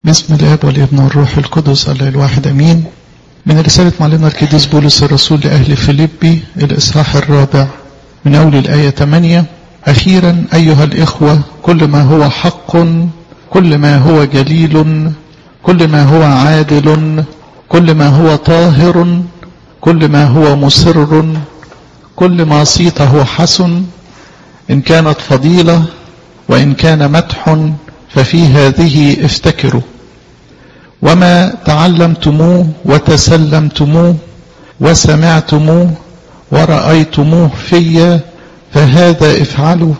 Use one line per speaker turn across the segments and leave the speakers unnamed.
باسم الاب والابن والروح القدس الله الواحد امين من رسالة معلمنا القديس بولس الرسول لأهل فيليبي الإصحاح الرابع من أول الآية 8 أخيرا أيها الإخوة كل ما هو حق كل ما هو جليل كل ما هو عادل كل ما هو طاهر كل ما هو مسر كل ما صيته حسن إن كانت فضيلة وإن كان مدح ففي هذه افتكروا وما تعلمتموه وتسلمتموه وسمعتموه ورأيتموه في فهذا افعلوا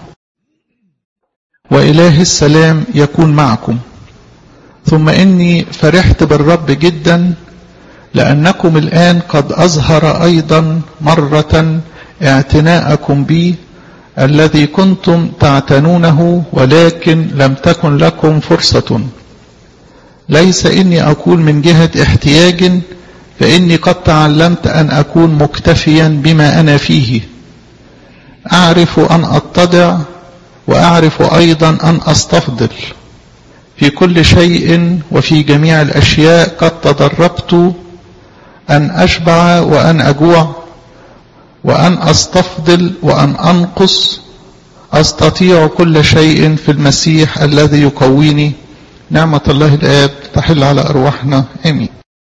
وإله السلام يكون معكم ثم إني فرحت بالرب جدا لأنكم الآن قد أظهر أيضا مرة اعتناءكم بي الذي كنتم تعتنونه ولكن لم تكن لكم فرصة ليس إني أقول من جهة احتياج فإني قد تعلمت أن أكون مكتفيا بما أنا فيه أعرف أن أتضع وأعرف أيضا أن أستفضل في كل شيء وفي جميع الأشياء قد تدربت أن أشبع وأن أجوع وأن أستفضل وأن أنقص أستطيع كل شيء في المسيح الذي يقويني نعمة الله الآب تحل على أرواحنا آمين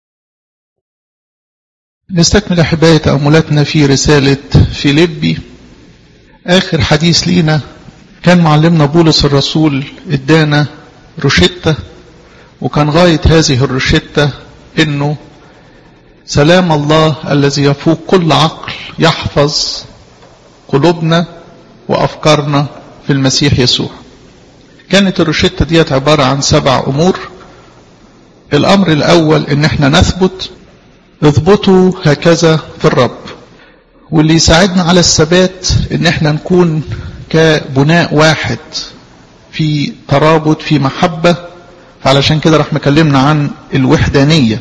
نستكمل أحبائي تأملاتنا في رسالة فيليبي آخر حديث لينا كان معلمنا بولس الرسول ادانا روشتة وكان غاية هذه الروشتة انه سلام الله الذي يفوق كل عقل يحفظ قلوبنا وأفكارنا في المسيح يسوع كانت الروشتة ديت عبارة عن سبع أمور الأمر الأول إن احنا نثبت اثبتوا هكذا في الرب واللي يساعدنا على الثبات إن احنا نكون كبناء واحد في ترابط في محبة فعلشان كده راح مكلمنا عن الوحدانية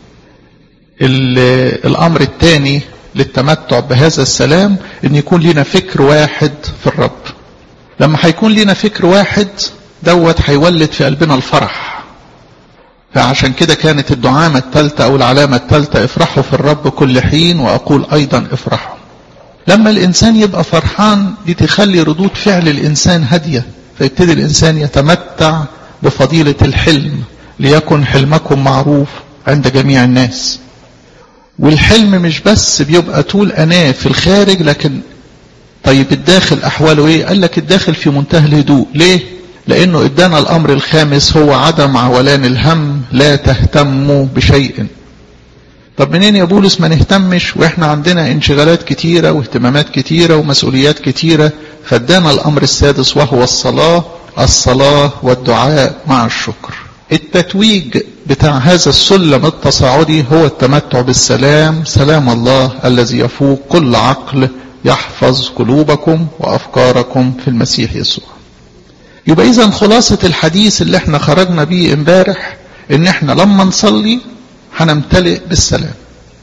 الأمر الثاني للتمتع بهذا السلام ان يكون لنا فكر واحد في الرب لما هيكون لنا فكر واحد دوت هيولد في قلبنا الفرح فعشان كده كانت الدعامة الثالثة او العلامة الثالثة افرحوا في الرب كل حين واقول ايضا افرحوا لما الانسان يبقى فرحان دي تخلي ردود فعل الانسان هادية فيبتدي الانسان يتمتع بفضيلة الحلم ليكن حلمكم معروف عند جميع الناس والحلم مش بس بيبقى طول أناه في الخارج لكن طيب الداخل أحواله إيه قال لك الداخل في منتهى الهدوء ليه لأنه إدانا الأمر الخامس هو عدم عولان الهم لا تهتموا بشيء طب منين يا بولس ما نهتمش وإحنا عندنا انشغالات كتيرة واهتمامات كتيرة ومسؤوليات كتيرة فادانا الأمر السادس وهو الصلاة الصلاة والدعاء مع الشكر التتويج بتاع هذا السلم التصاعدي هو التمتع بالسلام سلام الله الذي يفوق كل عقل يحفظ قلوبكم وأفكاركم في المسيح يسوع يبقى إذا خلاصة الحديث اللي احنا خرجنا بيه امبارح ان احنا لما نصلي هنمتلئ بالسلام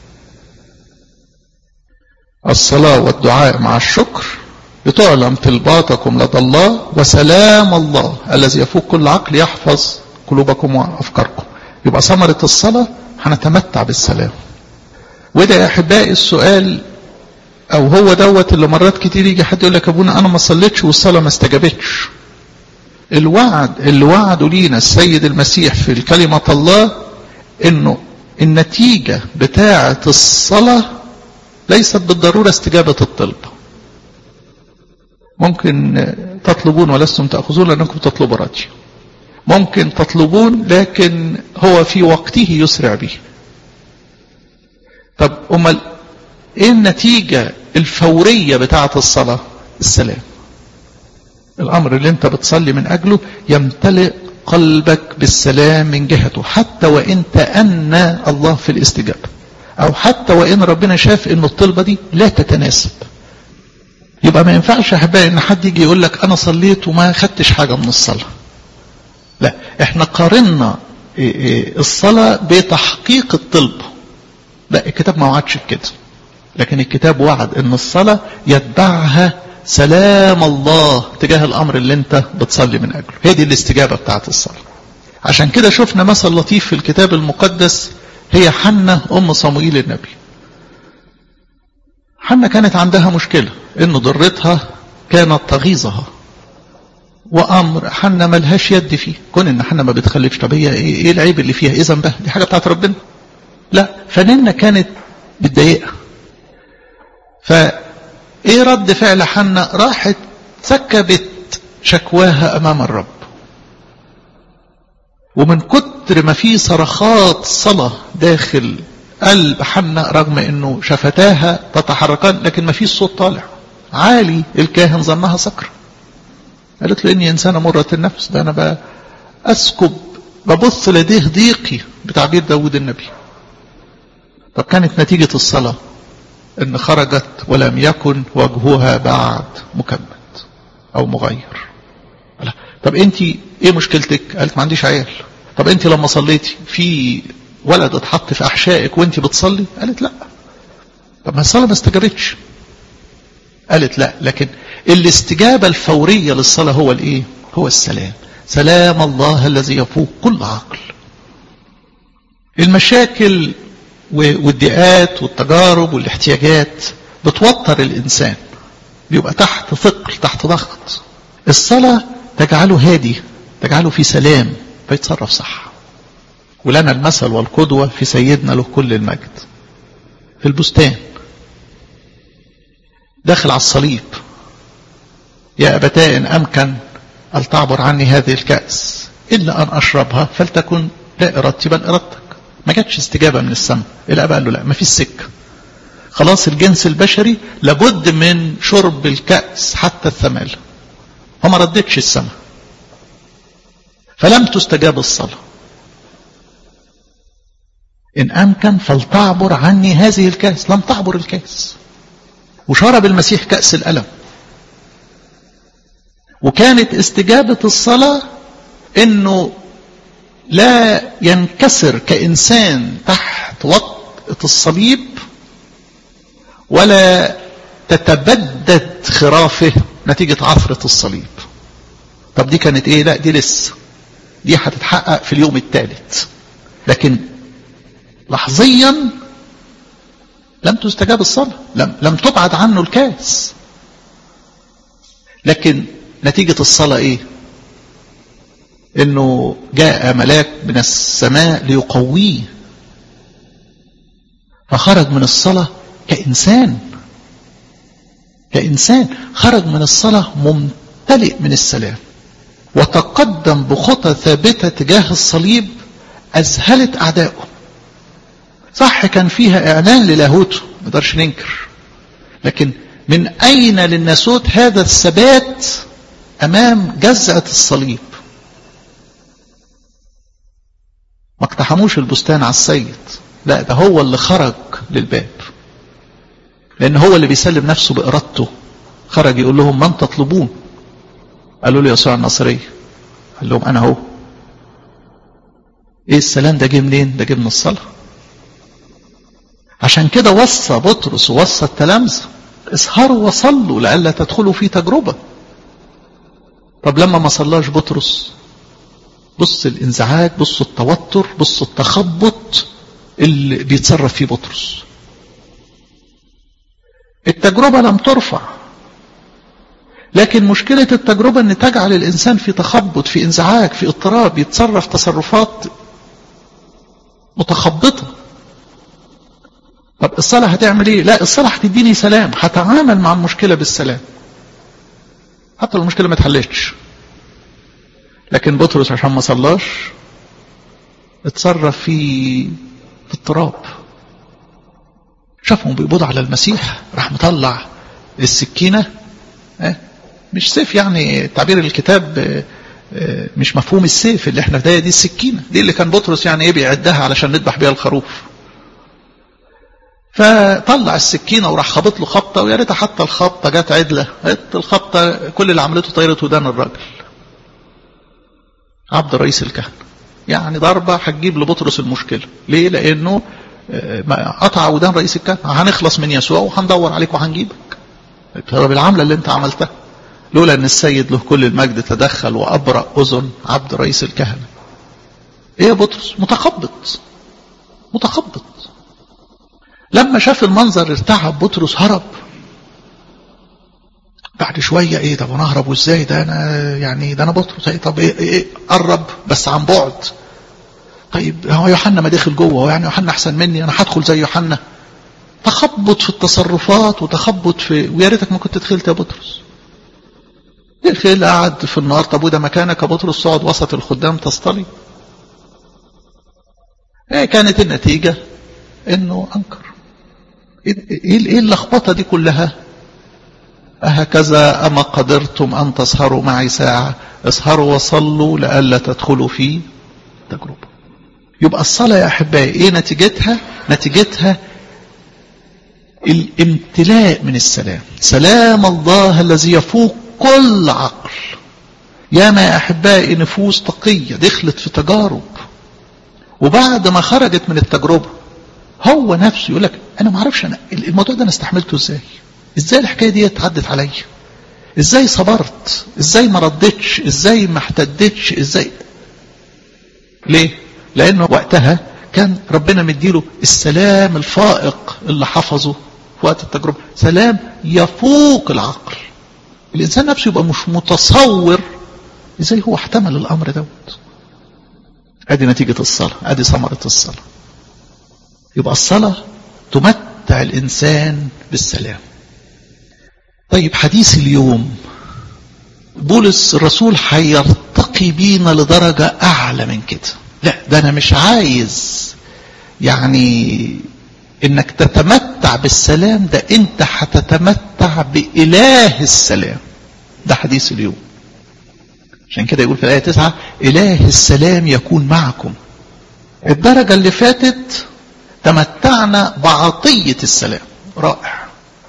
الصلاة والدعاء مع الشكر لتعلم طلباتكم لدى الله وسلام الله الذي يفوق كل عقل يحفظ قلوبكم وأفكاركم يبقى ثمرة الصلاة هنتمتع بالسلام وده يا أحبائي السؤال أو هو دوت اللي مرات كتير يجي حد يقول لك يا أبونا أنا ما صليتش والصلاة ما استجابتش الوعد اللي وعده لينا السيد المسيح في الكلمة الله إنه النتيجة بتاعة الصلاة ليست بالضرورة استجابة الطلب ممكن تطلبون ولستم تأخذون لأنكم تطلبوا راجي ممكن تطلبون لكن هو في وقته يسرع به طب امال ايه النتيجة الفورية بتاعة الصلاة السلام الامر اللي انت بتصلي من اجله يمتلئ قلبك بالسلام من جهته حتى وان تأنى الله في الاستجابة او حتى وان ربنا شاف ان الطلبة دي لا تتناسب يبقى ما ينفعش احبائي ان حد يجي يقول لك انا صليت وما خدتش حاجة من الصلاة لا احنا قارنا الصلاة بتحقيق الطلب لا الكتاب ما وعدش بكده لكن الكتاب وعد ان الصلاة يتبعها سلام الله تجاه الامر اللي انت بتصلي من اجله هي دي الاستجابة بتاعت الصلاة عشان كده شفنا مثل لطيف في الكتاب المقدس هي حنة أم صموئيل النبي حنة كانت عندها مشكلة إن ضرتها كانت تغيظها وأمر حنة ملهاش يد فيه كون إن حنة ما بتخلفش طب هي إيه, إيه العيب اللي فيها إيه ذنبها دي حاجة بتاعت ربنا لا فنانة كانت بتضايقها فإيه رد فعل حنة راحت سكبت شكواها أمام الرب ومن كتر ما في صرخات صلاة داخل قلب حنة رغم انه شفتاها تتحركان لكن ما فيش صوت طالع عالي الكاهن ظنها سكر قالت له اني انسانة مرة النفس ده انا بأسكب ببث لديه ضيقي بتعبير داود النبي طب كانت نتيجة الصلاة ان خرجت ولم يكن وجهها بعد مكمد او مغير طب انت ايه مشكلتك قالت ما عنديش عيال طب انت لما صليتي في ولد اتحط في احشائك وانت بتصلي قالت لا طب ما الصلاه ما استجابتش قالت لا لكن الاستجابه الفوريه للصلاه هو الايه هو السلام سلام الله الذي يفوق كل عقل المشاكل والضيقات والتجارب والاحتياجات بتوتر الانسان بيبقى تحت ثقل تحت ضغط الصلاه تجعله هادي تجعله في سلام فيتصرف صح ولنا المثل والقدوة في سيدنا له كل المجد في البستان داخل على الصليب يا أبتاء إن أمكن أن تعبر عني هذه الكأس إلا أن أشربها فلتكن لا إرادتي بل إرادتك ما جاتش استجابة من السماء الأب قال له لا ما فيش سكة خلاص الجنس البشري لابد من شرب الكأس حتى الثمال فما ردتش السماء فلم تستجاب الصلاة إن أمكن فلتعبر عني هذه الكأس لم تعبر الكأس وشرب المسيح كأس الألم وكانت استجابة الصلاة إنه لا ينكسر كإنسان تحت وطأة الصليب ولا تتبدد خرافه نتيجة عثرة الصليب طب دي كانت ايه لا دي لسه دي هتتحقق في اليوم الثالث لكن لحظيا لم تستجاب الصلاة لم, لم تبعد عنه الكاس لكن نتيجة الصلاة ايه انه جاء ملاك من السماء ليقويه فخرج من الصلاة كإنسان كإنسان خرج من الصلاة ممتلئ من السلام وتقدم بخطى ثابتة تجاه الصليب أذهلت أعدائه صح كان فيها إعلان للاهوته ما نقدرش ننكر لكن من أين للناسوت هذا الثبات أمام جزعة الصليب ما اقتحموش البستان على السيد لا ده هو اللي خرج للباب لأن هو اللي بيسلم نفسه بإرادته خرج يقول لهم من تطلبون قالوا له يسوع الناصري قال لهم أنا هو إيه السلام ده جه منين ده جه من الصلاة عشان كده وصى بطرس ووصى التلامذة اسهروا وصلوا لئلا تدخلوا في تجربة طب لما ما صلاش بطرس بص الانزعاج بص التوتر بص التخبط اللي بيتصرف فيه بطرس التجربة لم ترفع لكن مشكلة التجربة ان تجعل الانسان في تخبط في انزعاج في اضطراب يتصرف تصرفات متخبطة طب الصلاة هتعمل ايه لا الصلاة هتديني سلام هتعامل مع المشكلة بالسلام حتى لو المشكلة ما اتحلتش لكن بطرس عشان ما صلاش اتصرف في في اضطراب شافهم بيقبضوا على المسيح راح مطلع السكينة اه مش سيف يعني تعبير الكتاب اه مش مفهوم السيف اللي احنا في دي السكينة دي اللي كان بطرس يعني ايه بيعدها علشان نذبح بيها الخروف فطلع السكينة وراح خبط له خبطة ويا ريت حتى الخبطة جت عدلة الخبطة كل اللي عملته طيرت ودان الراجل عبد رئيس الكهنة يعني ضربة هتجيب لبطرس المشكلة ليه لأنه قطع ودان رئيس الكهنة هنخلص من يسوع وهندور عليك وهنجيبك بسبب العملة اللي انت عملتها لولا ان السيد له كل المجد تدخل وأبرأ أذن عبد رئيس الكهنة ايه يا بطرس متخبط متخبط لما شاف المنظر ارتعب بطرس هرب بعد شوية ايه طب انا اهرب وازاي ده انا يعني ده انا بطرس ايه طب ايه, ايه قرب بس عن بعد طيب هو يوحنا ما دخل جوه هو يعني يوحنا احسن مني انا هدخل زي يوحنا تخبط في التصرفات وتخبط في ويا ريتك ما كنت دخلت يا بطرس دخل قعد في النار طب وده مكانك يا بطرس تقعد وسط الخدام تصطلي ايه كانت النتيجة انه انكر ايه اللخبطة دي كلها أهكذا أما قدرتم أن تسهروا معي ساعة اسهروا وصلوا لئلا تدخلوا في تجربة يبقى الصلاة يا أحبائي إيه نتيجتها نتيجتها الامتلاء من السلام سلام الله الذي يفوق كل عقل يا ما يا أحبائي نفوس تقية دخلت في تجارب وبعد ما خرجت من التجربة هو نفسه يقول لك أنا ما اعرفش أنا الموضوع ده أنا استحملته إزاي إزاي الحكاية دي عدت عليا إزاي صبرت إزاي ما ردتش إزاي ما احتدتش إزاي ليه لأنه وقتها كان ربنا مديله السلام الفائق اللي حفظه في وقت التجربة سلام يفوق العقل الإنسان نفسه يبقى مش متصور إزاي هو احتمل الأمر دوت ادي نتيجة الصلاة ادي ثمرة الصلاة يبقى الصلاة تمتع الإنسان بالسلام طيب حديث اليوم بولس الرسول هيرتقي بينا لدرجة أعلى من كده لا ده أنا مش عايز يعني إنك تتمتع بالسلام ده أنت هتتمتع بإله السلام ده حديث اليوم عشان كده يقول في الآية تسعة إله السلام يكون معكم الدرجة اللي فاتت تمتعنا بعطية السلام رائع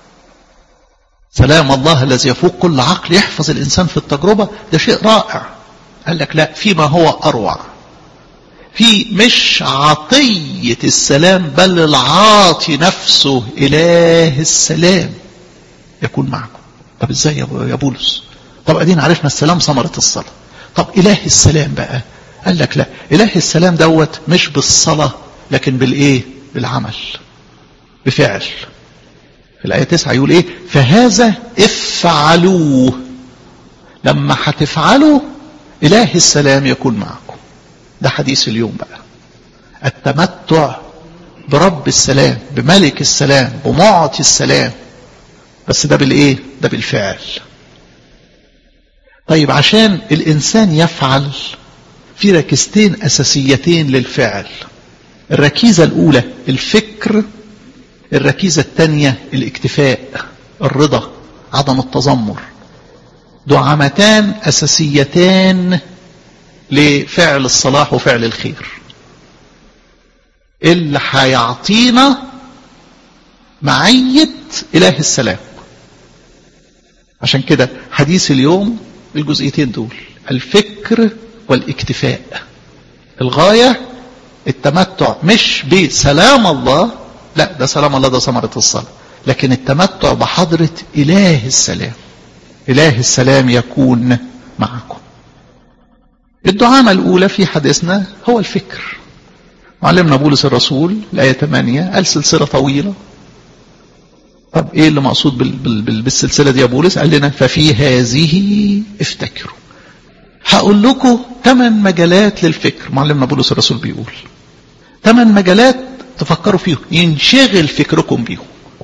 سلام الله الذي يفوق كل عقل يحفظ الإنسان في التجربة ده شيء رائع قال لك لا فيما هو أروع في مش عطية السلام بل العاطي نفسه إله السلام يكون معكم طب ازاي يا بولس طب ادينا عرفنا السلام ثمرة الصلاة طب إله السلام بقى قال لك لا إله السلام دوت مش بالصلاة لكن بالإيه بالعمل بفعل في الآية 9 يقول إيه فهذا افعلوه لما هتفعلوا إله السلام يكون معكم ده حديث اليوم بقى التمتع برب السلام بملك السلام بمعطي السلام بس ده بالإيه ده بالفعل طيب عشان الإنسان يفعل في ركيزتين أساسيتين للفعل الركيزة الأولى الفكر الركيزة الثانية الاكتفاء الرضا عدم التذمر دعامتان أساسيتان لفعل الصلاح وفعل الخير اللي هيعطينا معية إله السلام عشان كده حديث اليوم الجزئيتين دول الفكر والاكتفاء الغاية التمتع مش بسلام الله لا ده سلام الله ده ثمرة الصلاة لكن التمتع بحضرة إله السلام إله السلام يكون معكم الدعامة الأولى في حديثنا هو الفكر معلمنا بولس الرسول الآية 8 قال سلسلة طويلة طب ايه اللي مقصود بال بال بال بالسلسلة دي يا بولس قال لنا ففي هذه افتكروا هقول لكم ثمان مجالات للفكر معلمنا بولس الرسول بيقول ثمان مجالات تفكروا فيهم ينشغل فكركم بيهم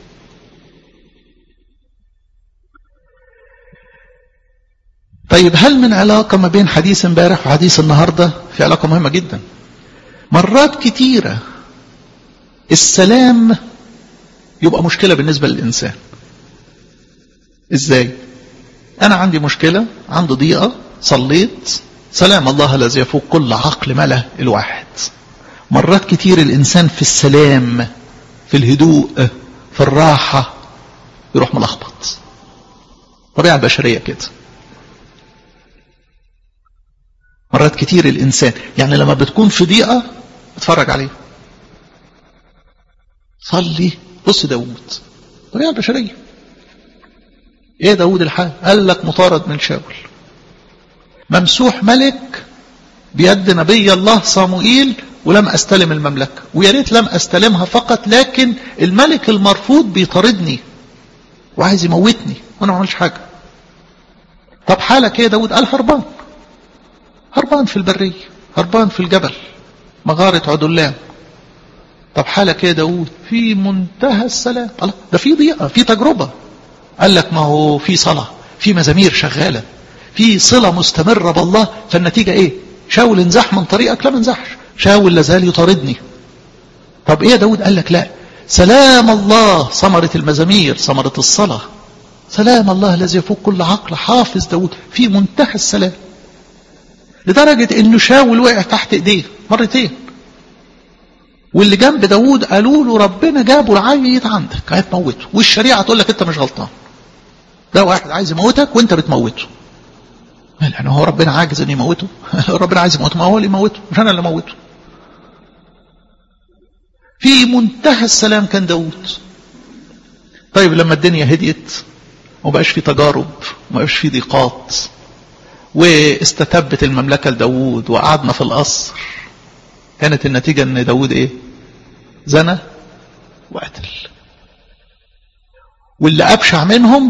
طيب هل من علاقة ما بين حديث امبارح وحديث النهاردة في علاقة مهمة جدا مرات كتيرة السلام يبقى مشكلة بالنسبة للإنسان إزاي أنا عندي مشكلة عندي ضيقة صليت سلام الله الذي يفوق كل عقل ملا الواحد مرات كتير الإنسان في السلام في الهدوء في الراحة يروح ملخبط طبيعة البشرية كده مرات كتير الإنسان يعني لما بتكون في ضيقة اتفرج عليه صلي بص داود طبيعة البشرية ايه داود الحال قال لك مطارد من شاول ممسوح ملك بيد نبي الله صموئيل ولم استلم المملكة ويا ريت لم استلمها فقط لكن الملك المرفوض بيطاردني وعايز يموتني وانا ما عملش حاجة طب حالك ايه داود قال هربان هربان في البرية هربان في الجبل مغارة عدلام طب حالك ايه داود في منتهى السلام الله ده في ضيقة في تجربة قال لك ما هو في صلاة في مزامير شغالة في صلة مستمرة بالله فالنتيجة ايه شاول انزح من طريقك لا ما انزحش شاول لازال يطاردني طب ايه يا داود قال لك لا سلام الله ثمرة المزامير ثمرة الصلاة سلام الله الذي يفوق كل عقل حافظ داود في منتهى السلام لدرجة انه شاول وقع تحت ايديه مرتين واللي جنب داود قالوا له ربنا جابه العيت عندك هتموته والشريعة تقول لك انت مش غلطان ده واحد عايز يموتك وانت بتموته يعني هو ربنا عاجز ان يموته ربنا عايز يموته ما هو اللي يموته مش انا اللي اموته في منتهى السلام كان داود طيب لما الدنيا هديت ومبقاش في تجارب ومبقاش في ضيقات واستتبت المملكة لداود وقعدنا في القصر كانت النتيجة ان داود ايه زنى وقتل واللي ابشع منهم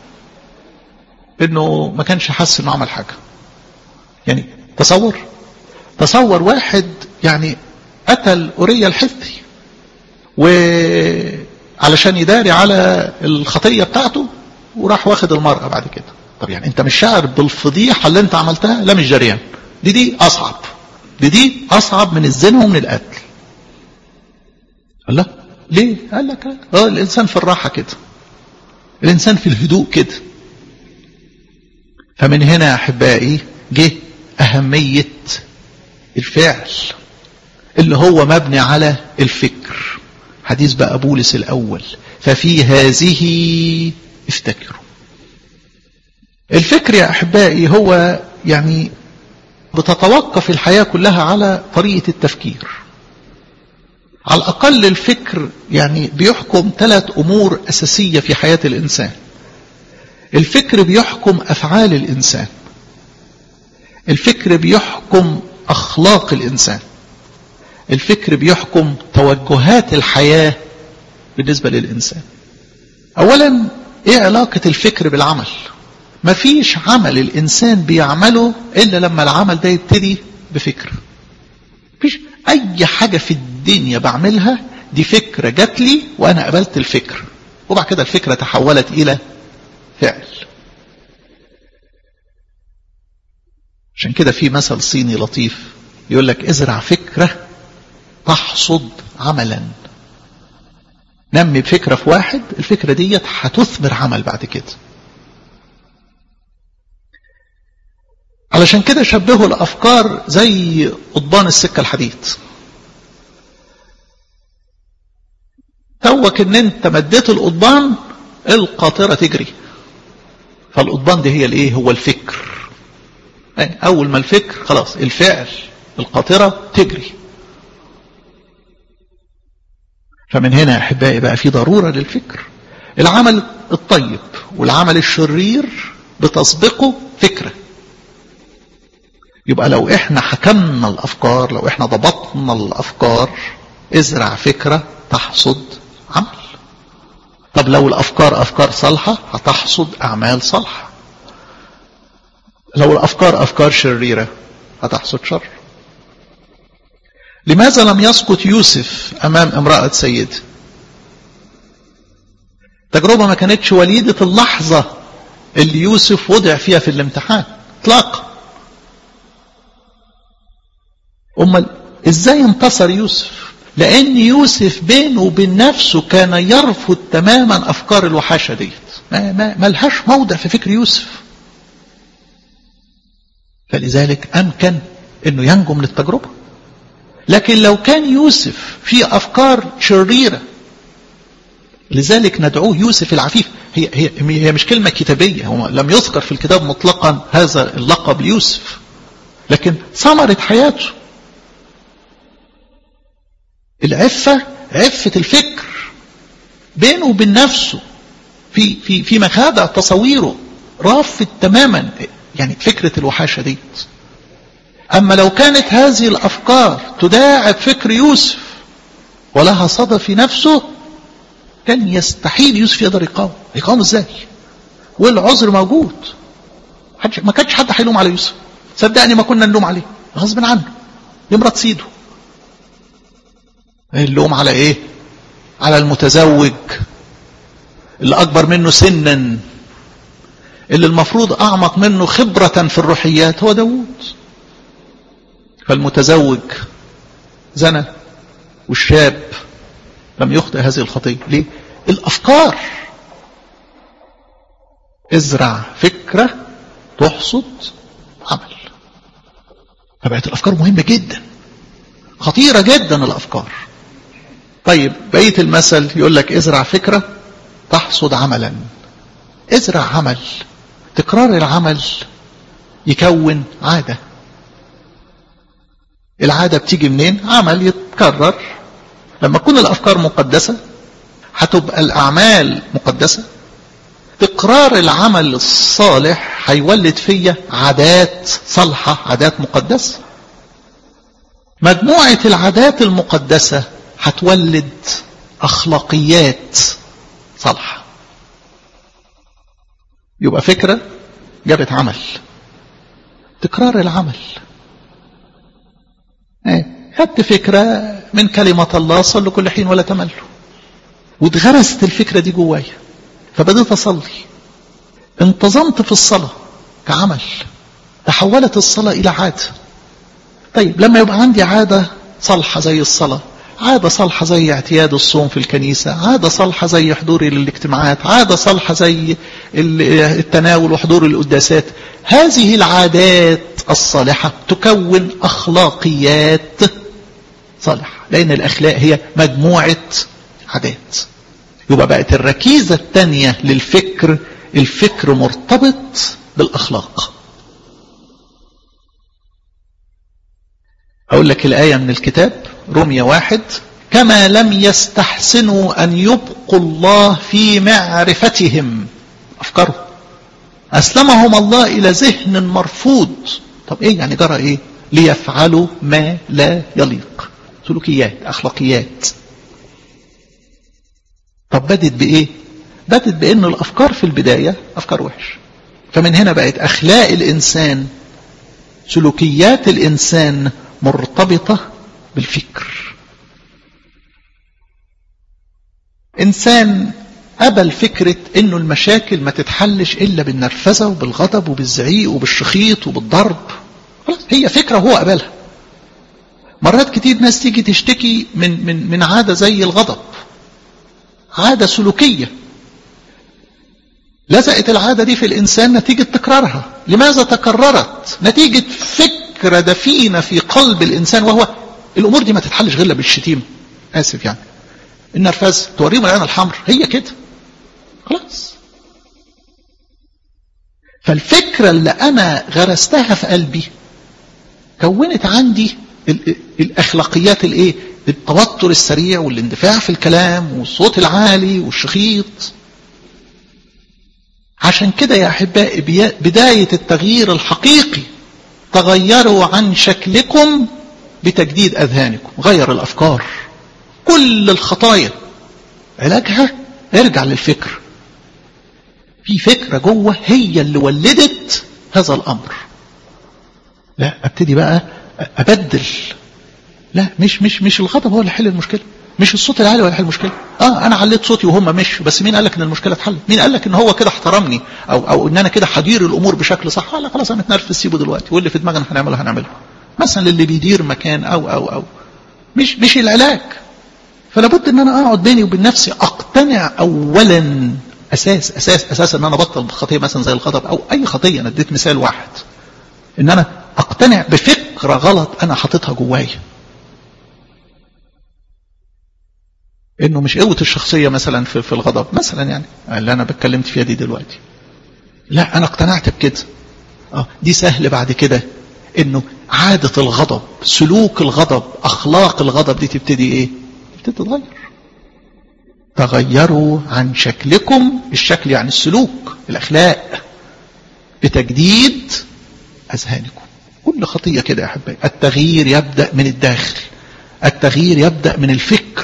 انه ما كانش حاسس انه عمل حاجة يعني تصور تصور واحد يعني قتل أوريا الحثي وعلشان يداري على الخطية بتاعته وراح واخد المرأة بعد كده طب يعني انت مش شاعر بالفضيحة اللي انت عملتها لا مش جريان دي دي اصعب دي دي اصعب من الزنا ومن القتل الله ليه قال لك اه الانسان في الراحة كده الانسان في الهدوء كده فمن هنا يا احبائي جه اهمية الفعل اللي هو مبني على الفكر حديث بقى بولس الاول ففي هذه افتكروا الفكر يا احبائي هو يعني بتتوقف الحياة كلها على طريقة التفكير على الأقل الفكر يعني بيحكم ثلاث أمور أساسية في حياة الإنسان الفكر بيحكم أفعال الإنسان الفكر بيحكم أخلاق الإنسان الفكر بيحكم توجهات الحياة بالنسبة للإنسان أولا إيه علاقة الفكر بالعمل مفيش عمل الإنسان بيعمله إلا لما العمل ده يبتدي بفكر مفيش أي حاجة في الدنيا بعملها دي فكرة جات لي وأنا قبلت الفكر وبعد كده الفكرة تحولت إلى فعل عشان كده في مثل صيني لطيف يقول لك ازرع فكرة تحصد عملا نمي بفكرة في واحد الفكرة ديت هتثمر عمل بعد كده علشان كده شبهوا الأفكار زي قضبان السكة الحديد توك ان انت مديت القضبان القاطرة تجري فالقضبان دي هي الايه هو الفكر اول ما الفكر خلاص الفعل القاطرة تجري فمن هنا يا احبائي بقى في ضرورة للفكر العمل الطيب والعمل الشرير بتسبقه فكره يبقى لو احنا حكمنا الافكار لو احنا ضبطنا الافكار ازرع فكرة تحصد عمل طب لو الافكار افكار صالحة هتحصد اعمال صالحة لو الافكار افكار شريرة هتحصد شر لماذا لم يسقط يوسف امام امرأة سيد تجربة ما كانتش وليدة اللحظة اللي يوسف وضع فيها في الامتحان اطلاقا امال ازاي انتصر يوسف لان يوسف بينه وبين نفسه كان يرفض تماما افكار الوحاشة ديت ما, ما, ما لهاش موضع في فكر يوسف فلذلك امكن انه ينجو من التجربة لكن لو كان يوسف في افكار شريرة لذلك ندعوه يوسف العفيف هي, هي, هي مش كلمة كتابية هو لم يذكر في الكتاب مطلقا هذا اللقب ليوسف لكن ثمرة حياته العفة عفة الفكر بينه وبين نفسه في في في مخادع تصويره رافض تماما يعني فكرة الوحاشة دي أما لو كانت هذه الأفكار تداعب فكر يوسف ولها صدى في نفسه كان يستحيل يوسف يقدر يقاوم يقاوم ازاي والعذر موجود ما كانش حد هيلوم على يوسف صدقني ما كنا نلوم عليه غصب عنه يمرض سيده اللوم على ايه على المتزوج اللي اكبر منه سنا اللي المفروض اعمق منه خبرة في الروحيات هو داوود فالمتزوج زنى والشاب لم يخطئ هذه الخطية ليه الافكار ازرع فكرة تحصد عمل فبقت الافكار مهمة جدا خطيرة جدا الافكار طيب بقية المثل يقول لك ازرع فكرة تحصد عملا ازرع عمل تكرار العمل يكون عادة العادة بتيجي منين عمل يتكرر لما تكون الأفكار مقدسة هتبقى الأعمال مقدسة تكرار العمل الصالح هيولد فيا عادات صالحة عادات مقدسة مجموعة العادات المقدسة هتولد أخلاقيات صالحة يبقى فكرة جابت عمل تكرار العمل خدت فكرة من كلمة الله صل كل حين ولا تمل واتغرست الفكرة دي جوايا فبدأت أصلي انتظمت في الصلاة كعمل تحولت الصلاة إلى عادة طيب لما يبقى عندي عادة صالحة زي الصلاة عادة صالحة زي اعتياد الصوم في الكنيسة عادة صالحة زي حضوري للاجتماعات عادة صالحة زي التناول وحضور القداسات هذه العادات الصالحة تكون أخلاقيات صالحة لأن الأخلاق هي مجموعة عادات يبقى بقت الركيزة الثانية للفكر الفكر مرتبط بالأخلاق أقول لك الآية من الكتاب رمية واحد كما لم يستحسنوا أن يبقوا الله في معرفتهم أفكارهم أسلمهم الله إلى ذهن مرفوض طب إيه يعني جرى إيه ليفعلوا ما لا يليق سلوكيات أخلاقيات طب بدت بإيه بدت بأن الأفكار في البداية أفكار وحش فمن هنا بقت أخلاق الإنسان سلوكيات الإنسان مرتبطة بالفكر إنسان قبل فكرة إنه المشاكل ما تتحلش إلا بالنرفزة وبالغضب وبالزعيق وبالشخيط وبالضرب خلاص هي فكرة هو قبلها مرات كتير ناس تيجي تشتكي من من من عادة زي الغضب عادة سلوكية لزقت العادة دي في الإنسان نتيجة تكرارها لماذا تكررت نتيجة فكرة دفينة في قلب الإنسان وهو الأمور دي ما تتحلش غير بالشتيمة آسف يعني النرفز توريهم العين الحمر هي كده خلاص فالفكرة اللي أنا غرستها في قلبي كونت عندي الأخلاقيات الإيه التوتر السريع والاندفاع في الكلام والصوت العالي والشخيط عشان كده يا أحبائي بداية التغيير الحقيقي تغيروا عن شكلكم بتجديد أذهانكم غير الأفكار كل الخطايا علاجها ارجع للفكر في فكرة جوه هي اللي ولدت هذا الأمر لا ابتدي بقى أبدل لا مش مش مش الغضب هو اللي حل المشكلة مش الصوت العالي هو اللي حل المشكلة اه انا عليت صوتي وهم مش بس مين قال لك ان المشكلة اتحلت مين قال لك ان هو كده احترمني او او ان انا كده هدير الامور بشكل صح لا خلاص انا اتنرفز سيبه دلوقتي واللي في دماغنا هنعمله هنعمله مثلا اللي بيدير مكان او او او مش مش العلاج فلا بد ان انا اقعد بيني وبين نفسي اقتنع اولا اساس اساس اساس ان انا بطل بخطيه مثلا زي الغضب او اي خطيه انا اديت مثال واحد ان انا اقتنع بفكره غلط انا حاططها جوايا انه مش قوه الشخصيه مثلا في, في الغضب مثلا يعني اللي انا بتكلمت فيها دي دلوقتي لا انا اقتنعت بكده اه دي سهل بعد كده انه عاده الغضب سلوك الغضب اخلاق الغضب دي تبتدي ايه تبتدي تتغير تغيروا عن شكلكم الشكل يعني السلوك الاخلاق بتجديد اذهانكم كل خطية كده يا أحبائي التغيير يبدأ من الداخل التغيير يبدأ من الفكر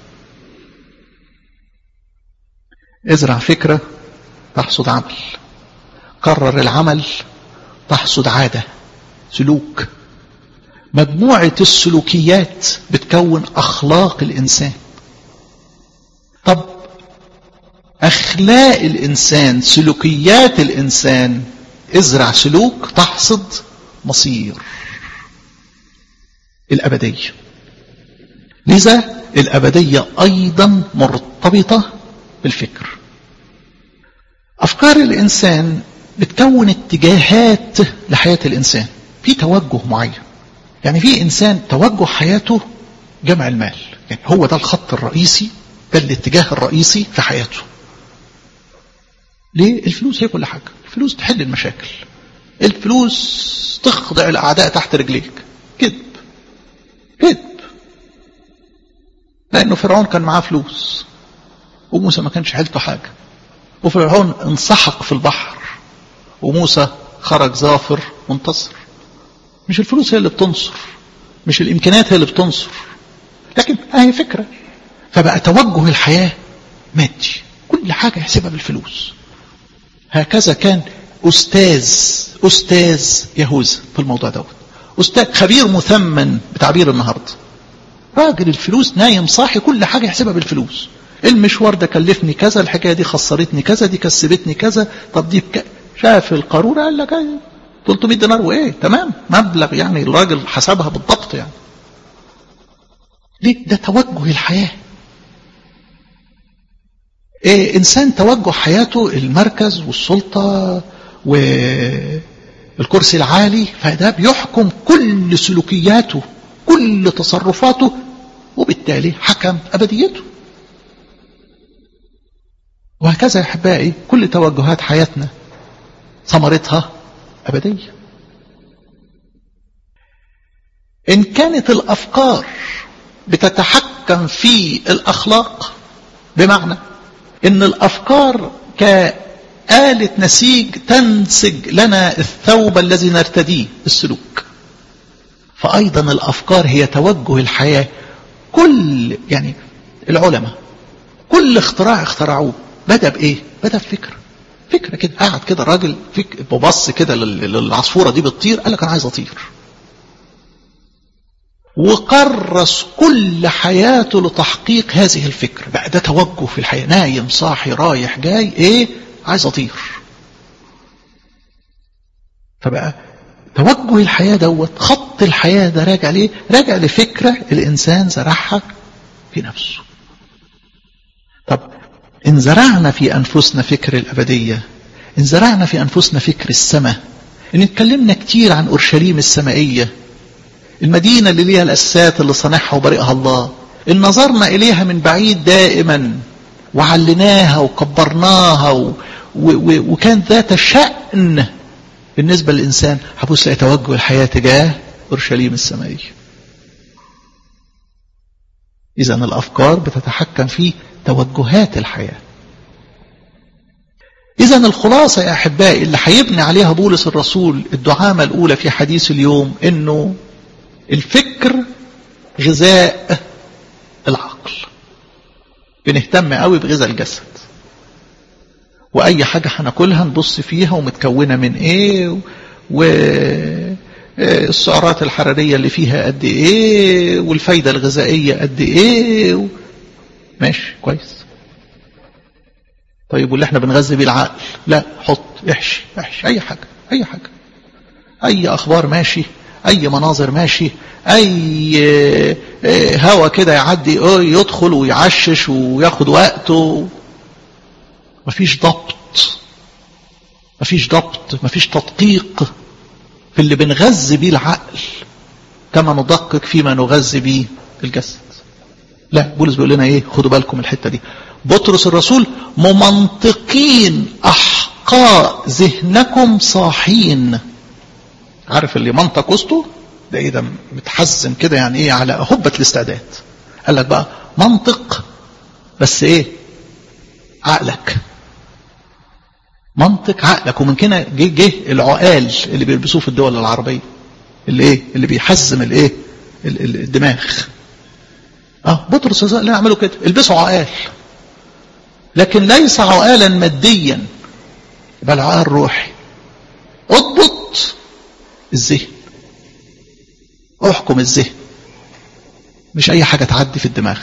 ازرع فكرة تحصد عمل قرر العمل تحصد عادة سلوك مجموعة السلوكيات بتكون أخلاق الإنسان طب أخلاق الإنسان سلوكيات الإنسان ازرع سلوك تحصد مصير الأبدية لذا الأبدية أيضا مرتبطة بالفكر أفكار الإنسان بتكون اتجاهات لحياة الإنسان في توجه معين يعني في إنسان توجه حياته جمع المال يعني هو ده الخط الرئيسي ده الاتجاه الرئيسي في حياته ليه الفلوس هي كل حاجة الفلوس تحل المشاكل الفلوس تخضع الأعداء تحت رجليك كذب كذب لأنه فرعون كان معاه فلوس وموسى ما كانش حيلته حاجة وفرعون انسحق في البحر وموسى خرج ظافر منتصر مش الفلوس هي اللي بتنصر مش الإمكانيات هي اللي بتنصر لكن هي فكرة فبقى توجه الحياة مادي كل حاجة يحسبها بالفلوس هكذا كان أستاذ أستاذ يهوذا في الموضوع دوت أستاذ خبير مثمن بتعبير النهاردة راجل الفلوس نايم صاحي كل حاجة يحسبها بالفلوس المشوار ده كلفني كذا الحكاية دي خسرتني كذا دي كسبتني كذا طب دي بك... شاف القارورة قال لك 300 دينار وايه تمام مبلغ يعني الراجل حسبها بالضبط يعني ليه ده توجه الحياة إيه إنسان توجه حياته المركز والسلطة والكرسي العالي فده بيحكم كل سلوكياته كل تصرفاته وبالتالي حكم أبديته وهكذا يا أحبائي كل توجهات حياتنا ثمرتها أبدية إن كانت الأفكار بتتحكم في الأخلاق بمعنى إن الأفكار كآلة نسيج تنسج لنا الثوب الذي نرتديه السلوك فأيضا الأفكار هي توجه الحياة كل يعني العلماء كل اختراع اخترعوه بدأ بإيه؟ بدأ بفكرة فكرة كده قاعد كده راجل فك ببص كده للعصفورة دي بتطير قال لك أنا عايز أطير وكرس كل حياته لتحقيق هذه الفكرة بقى ده توجه في الحياة نايم صاحي رايح جاي ايه عايز اطير فبقى توجه الحياة دوت خط الحياة ده راجع ليه راجع لفكرة الإنسان زرعها في نفسه طب إن زرعنا في أنفسنا فكر الأبدية إن زرعنا في أنفسنا فكر السماء إن اتكلمنا كتير عن أورشليم السمائية المدينة اللي ليها الأساسات اللي صنعها وبرئها الله إن نظرنا إليها من بعيد دائما وعلناها وكبرناها و... و... و... وكان ذات شأن بالنسبة للإنسان هبص يتوجه الحياة تجاه أورشليم السمائية إذا الأفكار بتتحكم في توجهات الحياة إذا الخلاصة يا أحبائي اللي هيبني عليها بولس الرسول الدعامة الأولى في حديث اليوم إنه الفكر غذاء العقل بنهتم قوي بغذاء الجسد واي حاجة هناكلها نبص فيها ومتكونة من ايه والسعرات الحرارية اللي فيها قد ايه والفايدة الغذائية قد ايه ماشي كويس طيب واللي احنا بنغذي بيه العقل لا حط احشي احشي اي حاجة اي حاجة اي اخبار ماشي اي مناظر ماشي اي هوا كده يعدي يدخل ويعشش وياخد وقته مفيش ضبط مفيش ضبط مفيش تدقيق في اللي بنغذي بيه العقل كما ندقق فيما نغذي بيه الجسد لا بولس بيقول لنا ايه خدوا بالكم الحته دي بطرس الرسول ممنطقين احقاء ذهنكم صاحين عارف اللي منطق وسطه ده ايه ده متحزن كده يعني ايه على هبة الاستعداد قال لك بقى منطق بس ايه عقلك منطق عقلك ومن كده جه جه العقال اللي بيلبسوه في الدول العربية اللي ايه اللي بيحزم الايه الدماغ اه بطرس اللي يعملوا كده البسوا عقال لكن ليس عقالا ماديا بل عقال روحي اضبط الذهن احكم الذهن مش اي حاجه تعدي في الدماغ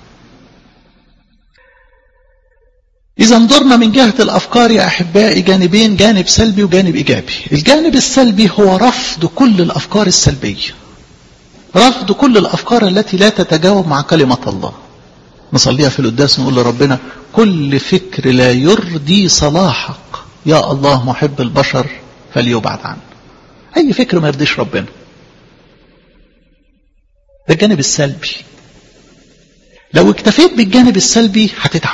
إذا انظرنا من جهة الأفكار يا أحبائي جانبين جانب سلبي وجانب إيجابي الجانب السلبي هو رفض كل الأفكار السلبية رفض كل الأفكار التي لا تتجاوب مع كلمة الله نصليها في القداس نقول لربنا كل فكر لا يرضي صلاحك يا الله محب البشر فليبعد عنه أي فكر ما يرضيش ربنا ده الجانب السلبي لو اكتفيت بالجانب السلبي هتتعب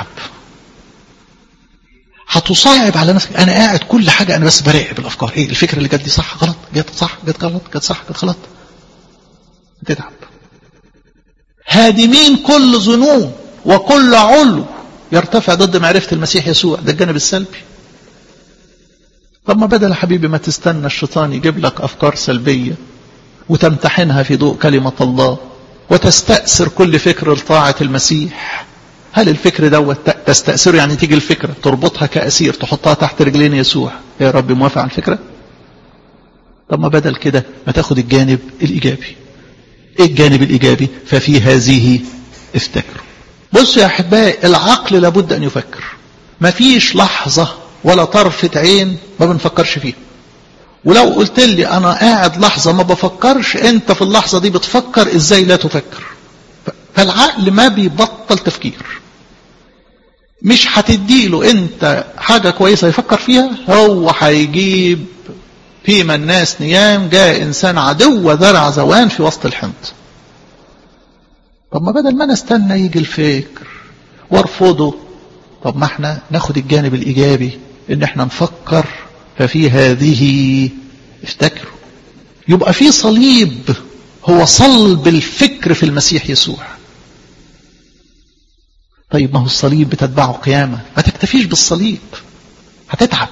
هتصعب على نفسك انا قاعد كل حاجه انا بس براقب الافكار ايه الفكره اللي جت دي صح غلط جت صح جت غلط جت صح جت غلط تتعب هادمين كل ظنون وكل علو يرتفع ضد معرفه المسيح يسوع ده الجانب السلبي طب ما بدل يا حبيبي ما تستنى الشيطان يجيب لك افكار سلبيه وتمتحنها في ضوء كلمه الله وتستأثر كل فكر لطاعه المسيح هل الفكر دوت تستأثره يعني تيجي الفكرة تربطها كأسير تحطها تحت رجلين يسوع يا رب موافق على الفكرة طب ما بدل كده ما تاخد الجانب الإيجابي ايه الجانب الإيجابي ففي هذه افتكروا بصوا يا أحبائي العقل لابد أن يفكر ما فيش لحظة ولا طرفة عين ما بنفكرش فيها ولو قلت لي أنا قاعد لحظة ما بفكرش أنت في اللحظة دي بتفكر إزاي لا تفكر فالعقل ما بيبطل تفكير مش هتديله انت حاجة كويسة يفكر فيها هو هيجيب فيما الناس نيام جاء انسان عدو وذرع زوان في وسط الحنط طب ما بدل ما نستنى يجي الفكر وارفضه طب ما احنا ناخد الجانب الايجابي ان احنا نفكر ففي هذه افتكروا يبقى في صليب هو صلب الفكر في المسيح يسوع طيب ما هو الصليب بتتبعه قيامة ما تكتفيش بالصليب هتتعب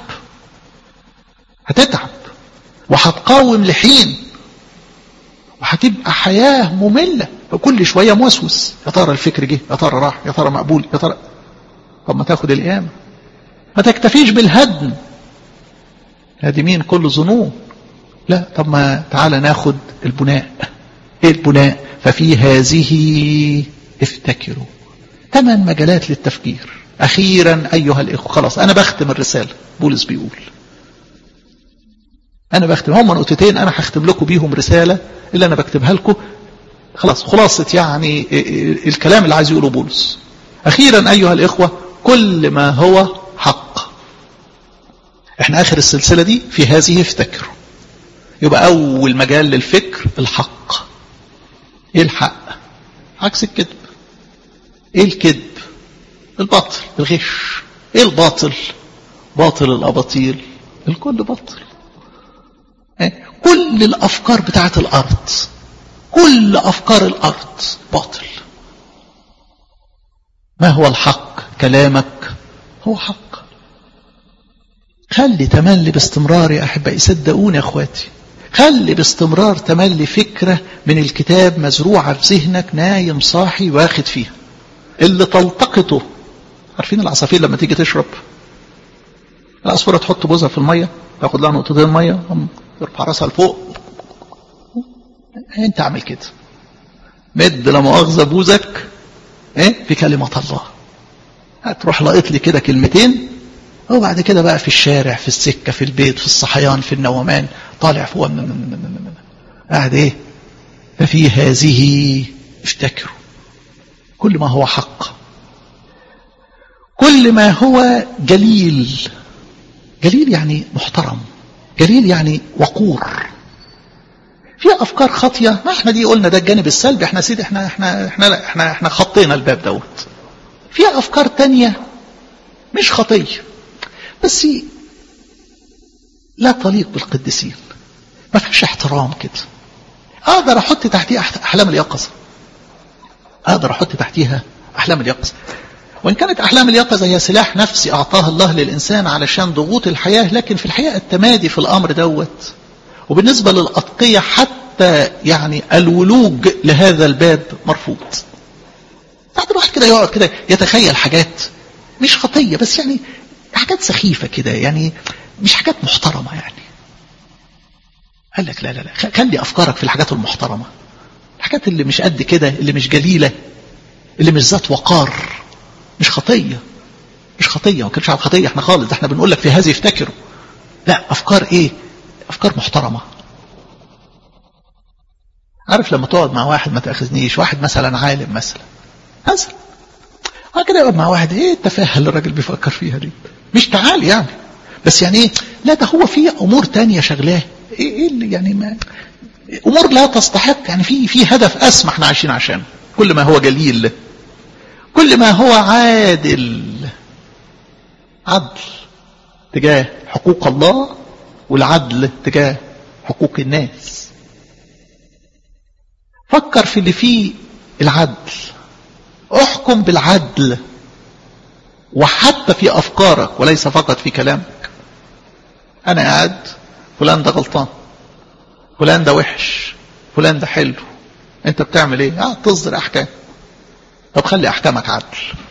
هتتعب وهتقاوم لحين وهتبقى حياة مملة وكل شوية موسوس يا ترى الفكر جه يا ترى راح يا ترى مقبول يا ترى طب ما تاخد القيامة ما تكتفيش بالهدم هادمين كل ظنون لا طب ما تعالى ناخد البناء ايه البناء ففي هذه افتكروا ثمان مجالات للتفكير أخيرا أيها الإخوة خلاص أنا بختم الرسالة بولس بيقول أنا بختم هم نقطتين أنا هختم لكم بيهم رسالة اللي أنا بكتبها لكم خلاص خلاصة يعني الكلام اللي عايز يقوله بولس أخيرا أيها الإخوة كل ما هو حق احنا آخر السلسلة دي في هذه افتكروا يبقى أول مجال للفكر الحق إيه الحق عكس الكذب ايه الكذب الباطل الغش ايه الباطل باطل الاباطيل الكل باطل إيه؟ كل الافكار بتاعت الارض كل افكار الارض باطل ما هو الحق كلامك هو حق خلي تملي باستمرار يا احبائي صدقوني يا اخواتي خلي باستمرار تملي فكره من الكتاب مزروعه في ذهنك نايم صاحي واخد فيها اللي تلتقطه عارفين العصافير لما تيجي تشرب العصفوره تحط بوزها في الميه تاخد لها نقطتين ميه ترفع راسها لفوق انت اعمل كده مد لا مؤاخذه بوزك ايه في كلمه الله هتروح لاقط لي كده كلمتين وبعد كده بقى في الشارع في السكه في البيت في الصحيان في النومان طالع فوق قاعد ايه ففي هذه افتكروا كل ما هو حق كل ما هو جليل جليل يعني محترم جليل يعني وقور في افكار خاطيه ما احنا دي قلنا ده الجانب السلبي احنا سيدي احنا احنا احنا لا احنا احنا خطينا الباب دوت في افكار تانية مش خطيه بس لا تليق بالقديسين ما فيش احترام كده اقدر احط تحتيه احلام اليقظه اقدر احط تحتيها احلام اليقظه وان كانت احلام اليقظه هي سلاح نفسي اعطاه الله للانسان علشان ضغوط الحياه لكن في الحقيقه التمادي في الامر دوت وبالنسبه للاتقيه حتى حتى يعني الولوج لهذا الباب مرفوض بعد الواحد كده يقعد كده يتخيل حاجات مش خطية بس يعني حاجات سخيفة كده يعني مش حاجات محترمة يعني قال لك لا لا لا خلي أفكارك في الحاجات المحترمة الحاجات اللي مش قد كده اللي مش جليلة اللي مش ذات وقار مش خطية مش خطية ما كانش على خطية احنا خالص احنا بنقول لك في هذه افتكروا لا أفكار ايه أفكار محترمة عارف لما تقعد مع واحد ما تأخذنيش واحد مثلا عالم مثلا مثلا اه كده يقعد مع واحد ايه التفاهه اللي الراجل بيفكر فيها دي مش تعال يعني بس يعني ايه لا ده هو في امور تانية شغلاه ايه, إيه اللي يعني ما امور لا تستحق يعني في في هدف اسمى احنا عايشين عشانه كل ما هو جليل كل ما هو عادل عدل تجاه حقوق الله والعدل تجاه حقوق الناس فكر في اللي فيه العدل احكم بالعدل وحتى في افكارك وليس فقط في كلامك انا قاعد فلان ده غلطان فلان ده وحش فلان ده حلو انت بتعمل ايه قاعد تصدر احكام طب خلي احكامك عدل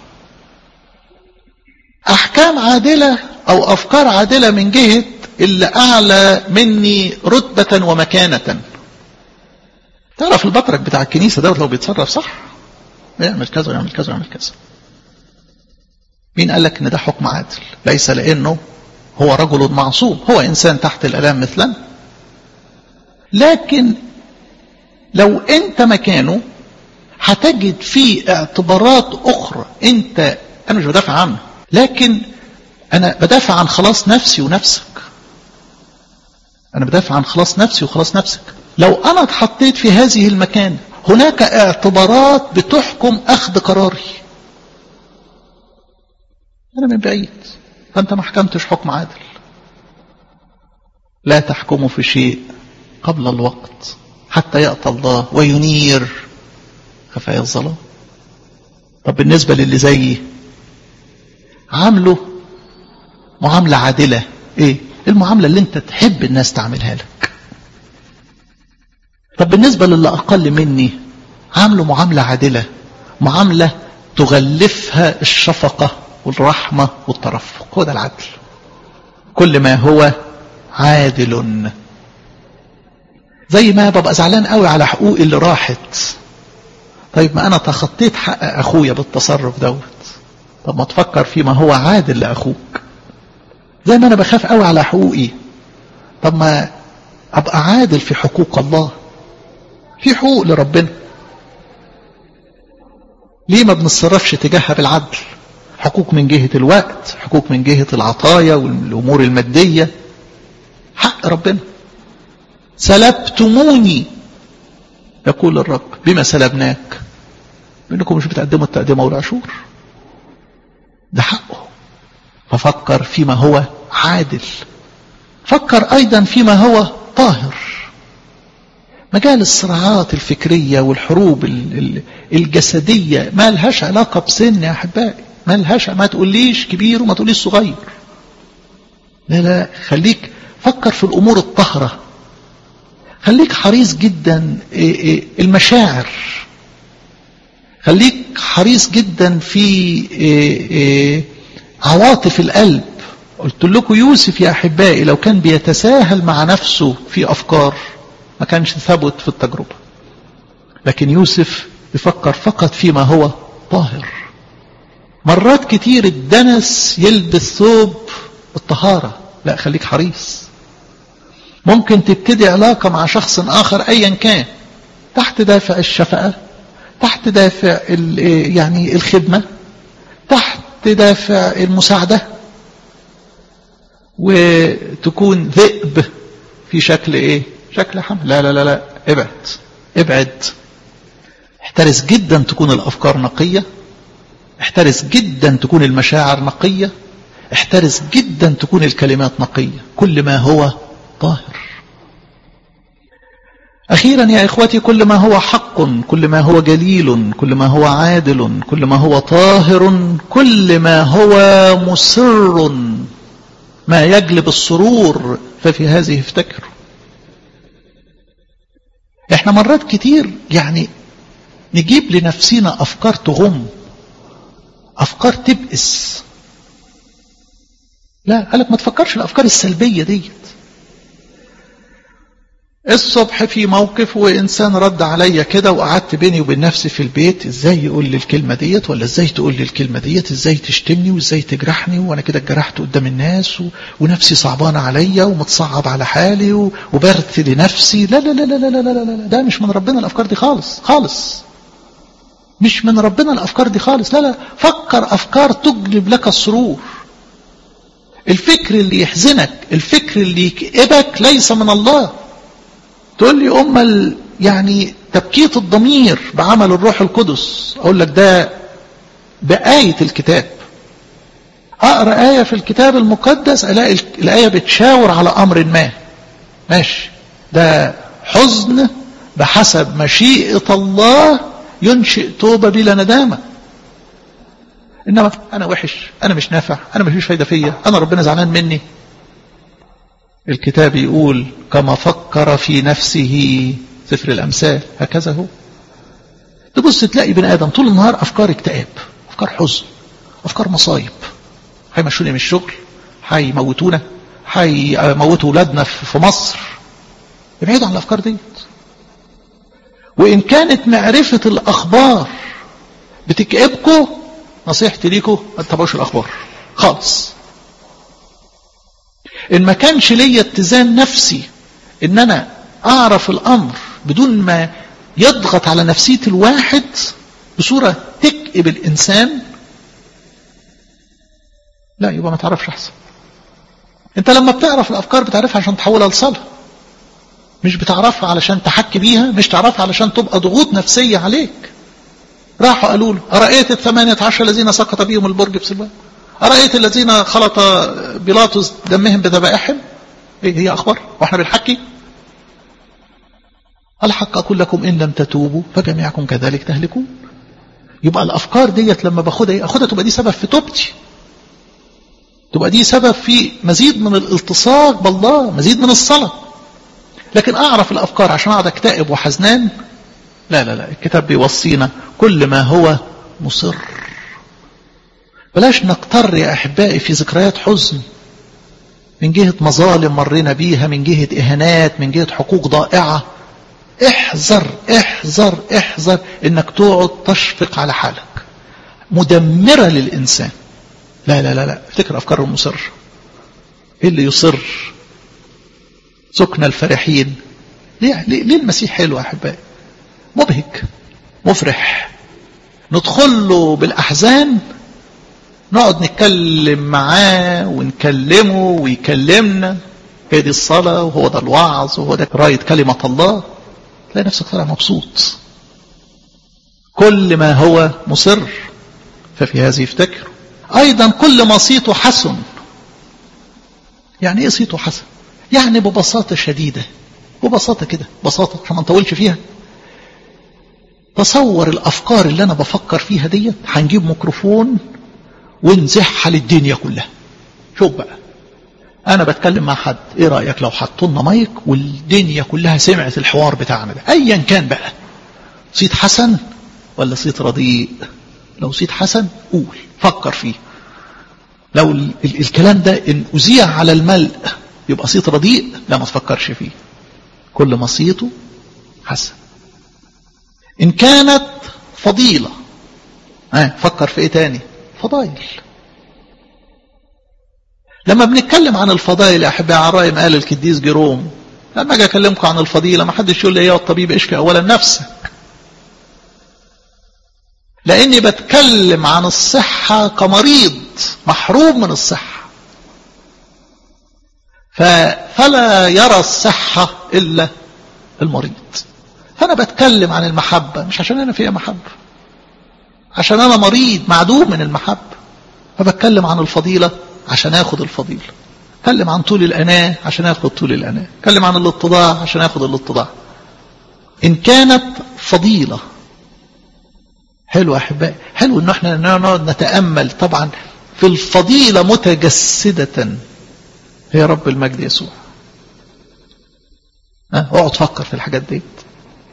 احكام عادلة او افكار عادلة من جهة اللي اعلى مني رتبة ومكانة تعرف البطرك بتاع الكنيسة دوت لو بيتصرف صح يعمل كذا ويعمل كذا ويعمل كذا مين قال لك ان ده حكم عادل ليس لانه هو رجل معصوم هو انسان تحت الالام مثلنا لكن لو انت مكانه هتجد فيه اعتبارات اخرى انت انا مش بدافع عنه لكن انا بدافع عن خلاص نفسي ونفسك انا بدافع عن خلاص نفسي وخلاص نفسك لو انا اتحطيت في هذه المكان هناك اعتبارات بتحكم اخذ قراري انا من بعيد فانت ما حكمتش حكم عادل لا تحكموا في شيء قبل الوقت حتى يأتى الله وينير خفايا الظلام طب بالنسبة للي زيي عامله معاملة عادلة ايه المعاملة اللي انت تحب الناس تعملها لك طب بالنسبة للي أقل مني عامله معاملة عادلة معاملة تغلفها الشفقة والرحمة والترفق هو ده العدل كل ما هو عادل زي ما ببقى زعلان قوي على حقوقي اللي راحت طيب ما انا تخطيت حق اخويا بالتصرف دوت طب ما تفكر فيما هو عادل لاخوك زي ما انا بخاف قوي على حقوقي طب ما ابقى عادل في حقوق الله في حقوق لربنا ليه ما بنتصرفش تجاهها بالعدل حقوق من جهة الوقت حقوق من جهة العطايا والأمور المادية حق ربنا سلبتموني يقول الرب بما سلبناك بأنكم مش بتقدموا التقدمة والعشور ده حقه ففكر فيما هو عادل فكر أيضا فيما هو طاهر مجال الصراعات الفكرية والحروب الجسدية ما لهاش علاقة بسن يا أحبائي ما لهاش ما تقوليش كبير وما تقوليش صغير لا لا خليك فكر في الأمور الطهرة خليك حريص جدا المشاعر خليك حريص جدا في عواطف القلب قلت لكم يوسف يا أحبائي لو كان بيتساهل مع نفسه في أفكار ما كانش ثبت في التجربة لكن يوسف يفكر فقط فيما هو طاهر مرات كتير الدنس يلبس ثوب الطهارة لا خليك حريص ممكن تبتدي علاقة مع شخص آخر أيا كان تحت دافع الشفقة تحت دافع يعني الخدمة تحت دافع المساعدة وتكون ذئب في شكل ايه شكل حمل لا لا لا لا ابعد ابعد احترس جدا تكون الافكار نقية احترس جدا تكون المشاعر نقية احترس جدا تكون الكلمات نقية كل ما هو طاهر أخيرا يا إخوتي كل ما هو حق كل ما هو جليل كل ما هو عادل كل ما هو طاهر كل ما هو مسر ما يجلب السرور ففي هذه افتكروا احنا مرات كتير يعني نجيب لنفسنا افكار تغم افكار تبئس لا قالك ما تفكرش الافكار السلبيه ديت الصبح في موقف وانسان رد عليا كده وقعدت بيني وبين نفسي في البيت ازاي يقول لي الكلمه ديت ولا ازاي تقول لي الكلمه ديت ازاي تشتمني وازاي تجرحني وانا كده اتجرحت قدام الناس و... ونفسي صعبانه عليا ومتصعب على حالي و... وبرت لنفسي لا لا لا لا لا لا لا لا ده مش من ربنا الافكار دي خالص خالص مش من ربنا الافكار دي خالص لا لا فكر افكار تجلب لك السرور الفكر اللي يحزنك الفكر اللي يكئبك ليس من الله تقول لي أم يعني تبكيت الضمير بعمل الروح القدس أقول لك ده بآية الكتاب أقرأ آية في الكتاب المقدس ألاقي الآية بتشاور على أمر ما ماشي ده حزن بحسب مشيئة الله ينشئ توبة بلا ندامة إنما أنا وحش أنا مش نافع أنا مفيش فايدة فيا أنا ربنا زعلان مني الكتاب يقول كما فكر في نفسه سفر الأمثال هكذا هو تبص تلاقي بني آدم طول النهار أفكار اكتئاب أفكار حزن أفكار مصايب هيمشوني من الشغل هيموتونا هيموتوا ولادنا في مصر ابعدوا عن الأفكار ديت وإن كانت معرفة الأخبار بتكئبكم نصيحتي ليكم ما تتابعوش الأخبار خالص إن ما كانش ليا اتزان نفسي إن أنا أعرف الأمر بدون ما يضغط على نفسية الواحد بصورة تكئب الإنسان لا يبقى ما تعرفش أحسن أنت لما بتعرف الأفكار بتعرفها عشان تحولها لصلاة مش بتعرفها علشان تحكي بيها مش تعرفها علشان تبقى ضغوط نفسية عليك راحوا قالوا له أرأيت الثمانية عشر الذين سقط بهم البرج بسلوان أرأيت الذين خلط بيلاطس دمهم بذبائحهم إيه هي أخبار وإحنا بنحكي الحق أقول لكم إن لم تتوبوا فجميعكم كذلك تهلكون يبقى الأفكار ديت لما باخدها إيه أخدها تبقى دي سبب في توبتي تبقى دي سبب في مزيد من الالتصاق بالله مزيد من الصلاة لكن أعرف الأفكار عشان أقعد أكتئب وحزنان لا لا لا الكتاب بيوصينا كل ما هو مصر بلاش نقتر يا أحبائي في ذكريات حزن من جهة مظالم مرينا بيها من جهة إهانات من جهة حقوق ضائعة احذر احذر احذر انك تقعد تشفق على حالك مدمرة للإنسان لا لا لا لا افتكر أفكار المصر ايه اللي يصر سكن الفرحين ليه, ليه, ليه المسيح حلو يا أحبائي مبهج مفرح ندخل له بالأحزان نقعد نتكلم معاه ونكلمه ويكلمنا هي دي الصلاة وهو ده الوعظ وهو ده قراية كلمة الله تلاقي نفسك طالع مبسوط كل ما هو مصر ففي هذه افتكر أيضا كل ما صيته حسن يعني ايه صيته حسن يعني ببساطة شديدة ببساطة كده بساطة عشان ما نطولش فيها تصور الأفكار اللي أنا بفكر فيها ديت هنجيب ميكروفون ونزحها للدنيا كلها شوف بقى انا بتكلم مع حد ايه رايك لو حطوا لنا مايك والدنيا كلها سمعت الحوار بتاعنا ده ايا كان بقى صيت حسن ولا صيت رديء لو صيت حسن قول فكر فيه لو ال ال الكلام ده ان اذيع على الملء يبقى صيت رديء لا ما تفكرش فيه كل ما صيته حسن ان كانت فضيله ها فكر في ايه تاني فضائل لما بنتكلم عن الفضائل يا احبائي عرايم قال القديس جيروم لما اجي اكلمكم عن الفضيله ما حدش يقول لي يا الطبيب اشفي اولا نفسك لاني بتكلم عن الصحه كمريض محروم من الصحه فلا يرى الصحه الا المريض فانا بتكلم عن المحبه مش عشان انا فيها محبه عشان انا مريض معدوم من المحبة فبتكلم عن الفضيلة عشان اخد الفضيلة اتكلم عن طول الاناة عشان اخد طول الاناة اتكلم عن الاتضاع عشان اخد الاتضاع ان كانت فضيلة حلو احبائي حلو ان احنا نقعد نتأمل طبعا في الفضيلة متجسدة هي رب المجد يسوع ها اقعد فكر في الحاجات دي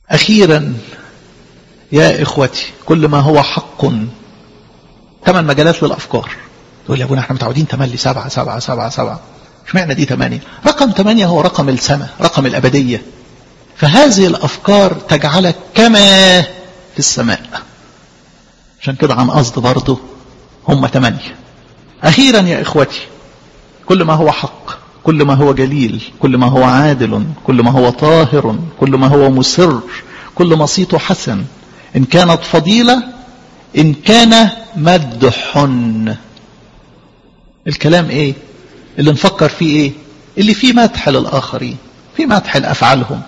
أخيرا يا إخوتي كل ما هو حق ثمان مجالات للأفكار تقول يا أبونا احنا متعودين تملي سبعة سبعة سبعة سبعة مش معنى دي ثمانية رقم ثمانية هو رقم السماء رقم الأبدية فهذه الأفكار تجعلك كما في السماء عشان كده عن قصد برضه هم ثمانية أخيرا يا إخوتي كل ما هو حق كل ما هو جليل كل ما هو عادل كل ما هو طاهر كل ما هو مسر كل ما صيته حسن إن كانت فضيلة إن كان مدح الكلام إيه اللي نفكر فيه إيه اللي فيه مدح للآخرين في مدح لأفعالهم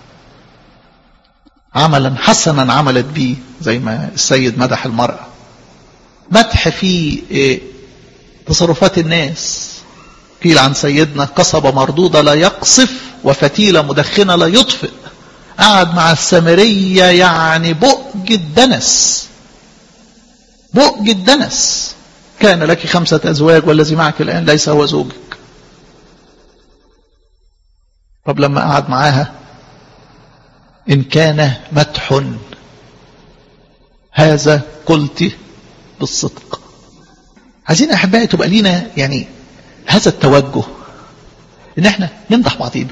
عملا حسنا عملت به زي ما السيد مدح المرأة مدح في إيه تصرفات الناس قيل عن سيدنا قصبة مردودة لا يقصف وفتيلة مدخنة لا يطفئ قعد مع السامرية يعني بؤج الدنس بؤج الدنس كان لك خمسة أزواج والذي معك الآن ليس هو زوجك طب لما قعد معاها إن كان مدح هذا قلت بالصدق عايزين أحبائي تبقى لينا يعني هذا التوجه إن احنا نمدح بعضينا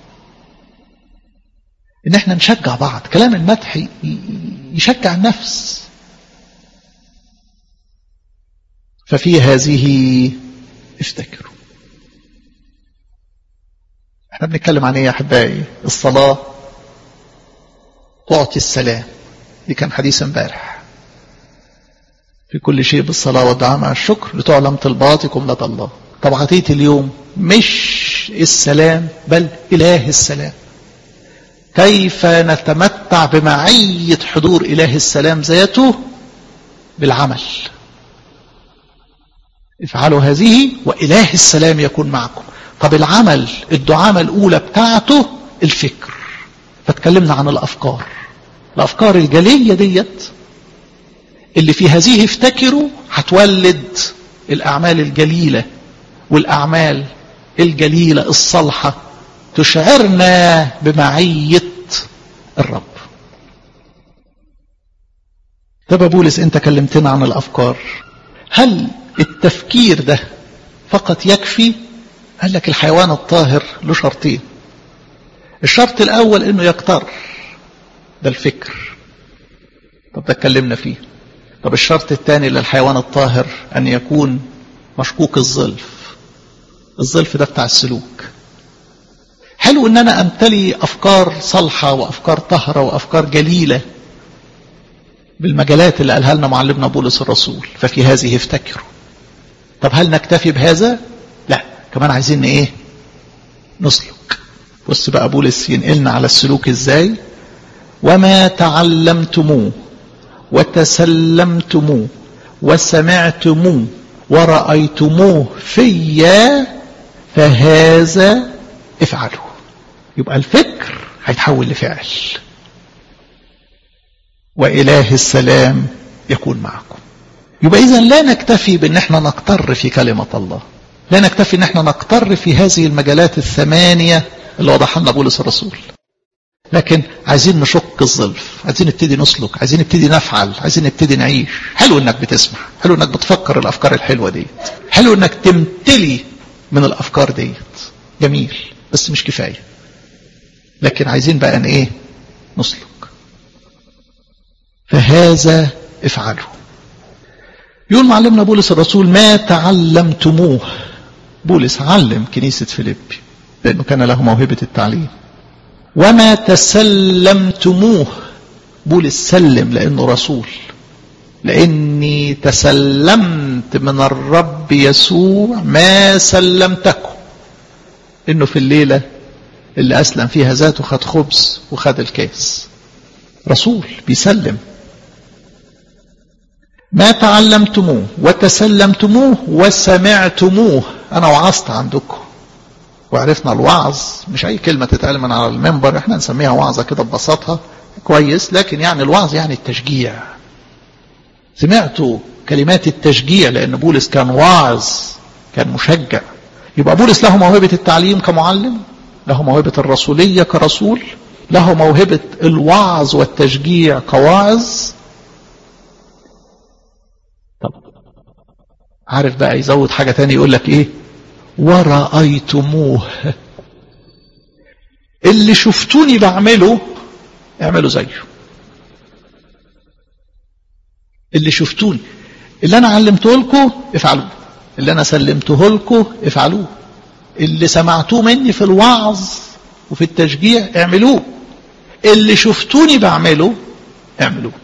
إن احنا نشجع بعض كلام المدح يشجع النفس ففي هذه افتكروا احنا بنتكلم عن ايه يا احبائي الصلاه تعطي السلام دي كان حديث امبارح في كل شيء بالصلاة والدعاء مع الشكر لتعلم طلباتكم لدى الله طب عطية اليوم مش السلام بل إله السلام كيف نتمتع بمعية حضور إله السلام ذاته بالعمل افعلوا هذه وإله السلام يكون معكم طب العمل الدعامة الأولى بتاعته الفكر فتكلمنا عن الأفكار الأفكار الجلية ديت اللي في هذه افتكروا هتولد الأعمال الجليلة والأعمال الجليلة الصالحة تشعرنا بمعية الرب طب بولس انت كلمتنا عن الأفكار هل التفكير ده فقط يكفي قال لك الحيوان الطاهر له شرطين الشرط الأول انه يقتر ده الفكر طب ده اتكلمنا فيه طب الشرط الثاني للحيوان الطاهر أن يكون مشكوك الظلف الظلف ده بتاع السلوك حلو ان انا امتلي افكار صالحة وافكار طهرة وافكار جليلة بالمجالات اللي قالها لنا معلمنا بولس الرسول ففي هذه افتكروا طب هل نكتفي بهذا لا كمان عايزين ايه نسلك بص بقى بولس ينقلنا على السلوك ازاي وما تعلمتموه وتسلمتموه وسمعتموه ورأيتموه فيا فهذا افعلوا يبقى الفكر هيتحول لفعل وإله السلام يكون معكم يبقى إذا لا نكتفي بأن احنا نقتر في كلمة الله لا نكتفي أن احنا نقتر في هذه المجالات الثمانية اللي وضحها لنا بولس الرسول لكن عايزين نشق الظلف عايزين نبتدي نسلك عايزين نبتدي نفعل عايزين نبتدي نعيش حلو انك بتسمع حلو انك بتفكر الافكار الحلوه ديت حلو انك تمتلي من الافكار ديت جميل بس مش كفايه لكن عايزين بقى ان ايه نسلك فهذا افعلوا يقول معلمنا بولس الرسول ما تعلمتموه بولس علم كنيسه فيليبي لانه كان له موهبه التعليم وما تسلمتموه بولس سلم لأنه رسول لأني تسلمت من الرب يسوع ما سلمتكم إنه في الليلة اللي أسلم فيها ذاته خد خبز وخد الكاس رسول بيسلم ما تعلمتموه وتسلمتموه وسمعتموه أنا وعظت عندكم وعرفنا الوعظ مش اي كلمة تتقال من على المنبر احنا نسميها وعظة كده ببساطها كويس لكن يعني الوعظ يعني التشجيع سمعتوا كلمات التشجيع لان بولس كان واعظ كان مشجع يبقى بولس له موهبة التعليم كمعلم له موهبة الرسولية كرسول له موهبة الوعظ والتشجيع كواعظ طب عارف بقى يزود حاجة تاني يقول لك ايه ورأيتموه اللي شفتوني بعمله اعملوا زيه اللي شفتوني اللي انا علمته لكم افعلوه اللي انا سلمته لكم افعلوه اللي سمعتوه مني في الوعظ وفي التشجيع اعملوه اللي شفتوني بعمله اعملوه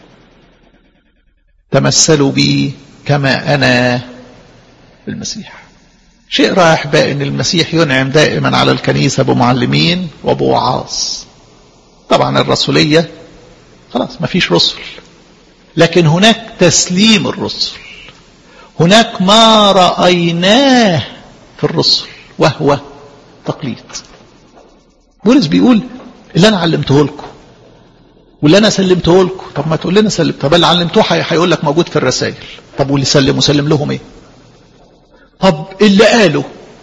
تمثلوا بي كما انا المسيح شيء رائع احبائي ان المسيح ينعم دائما على الكنيسه بمعلمين وبوعاظ طبعا الرسوليه خلاص ما فيش رسل لكن هناك تسليم الرسل هناك ما رايناه في الرسل وهو تقليد بولس بيقول اللي انا علمته لكم واللي انا سلمته لكم طب ما تقول لنا سلم طب اللي علمتوه هيقول لك موجود في الرسائل طب واللي سلمه سلم لهم ايه طب اللي قاله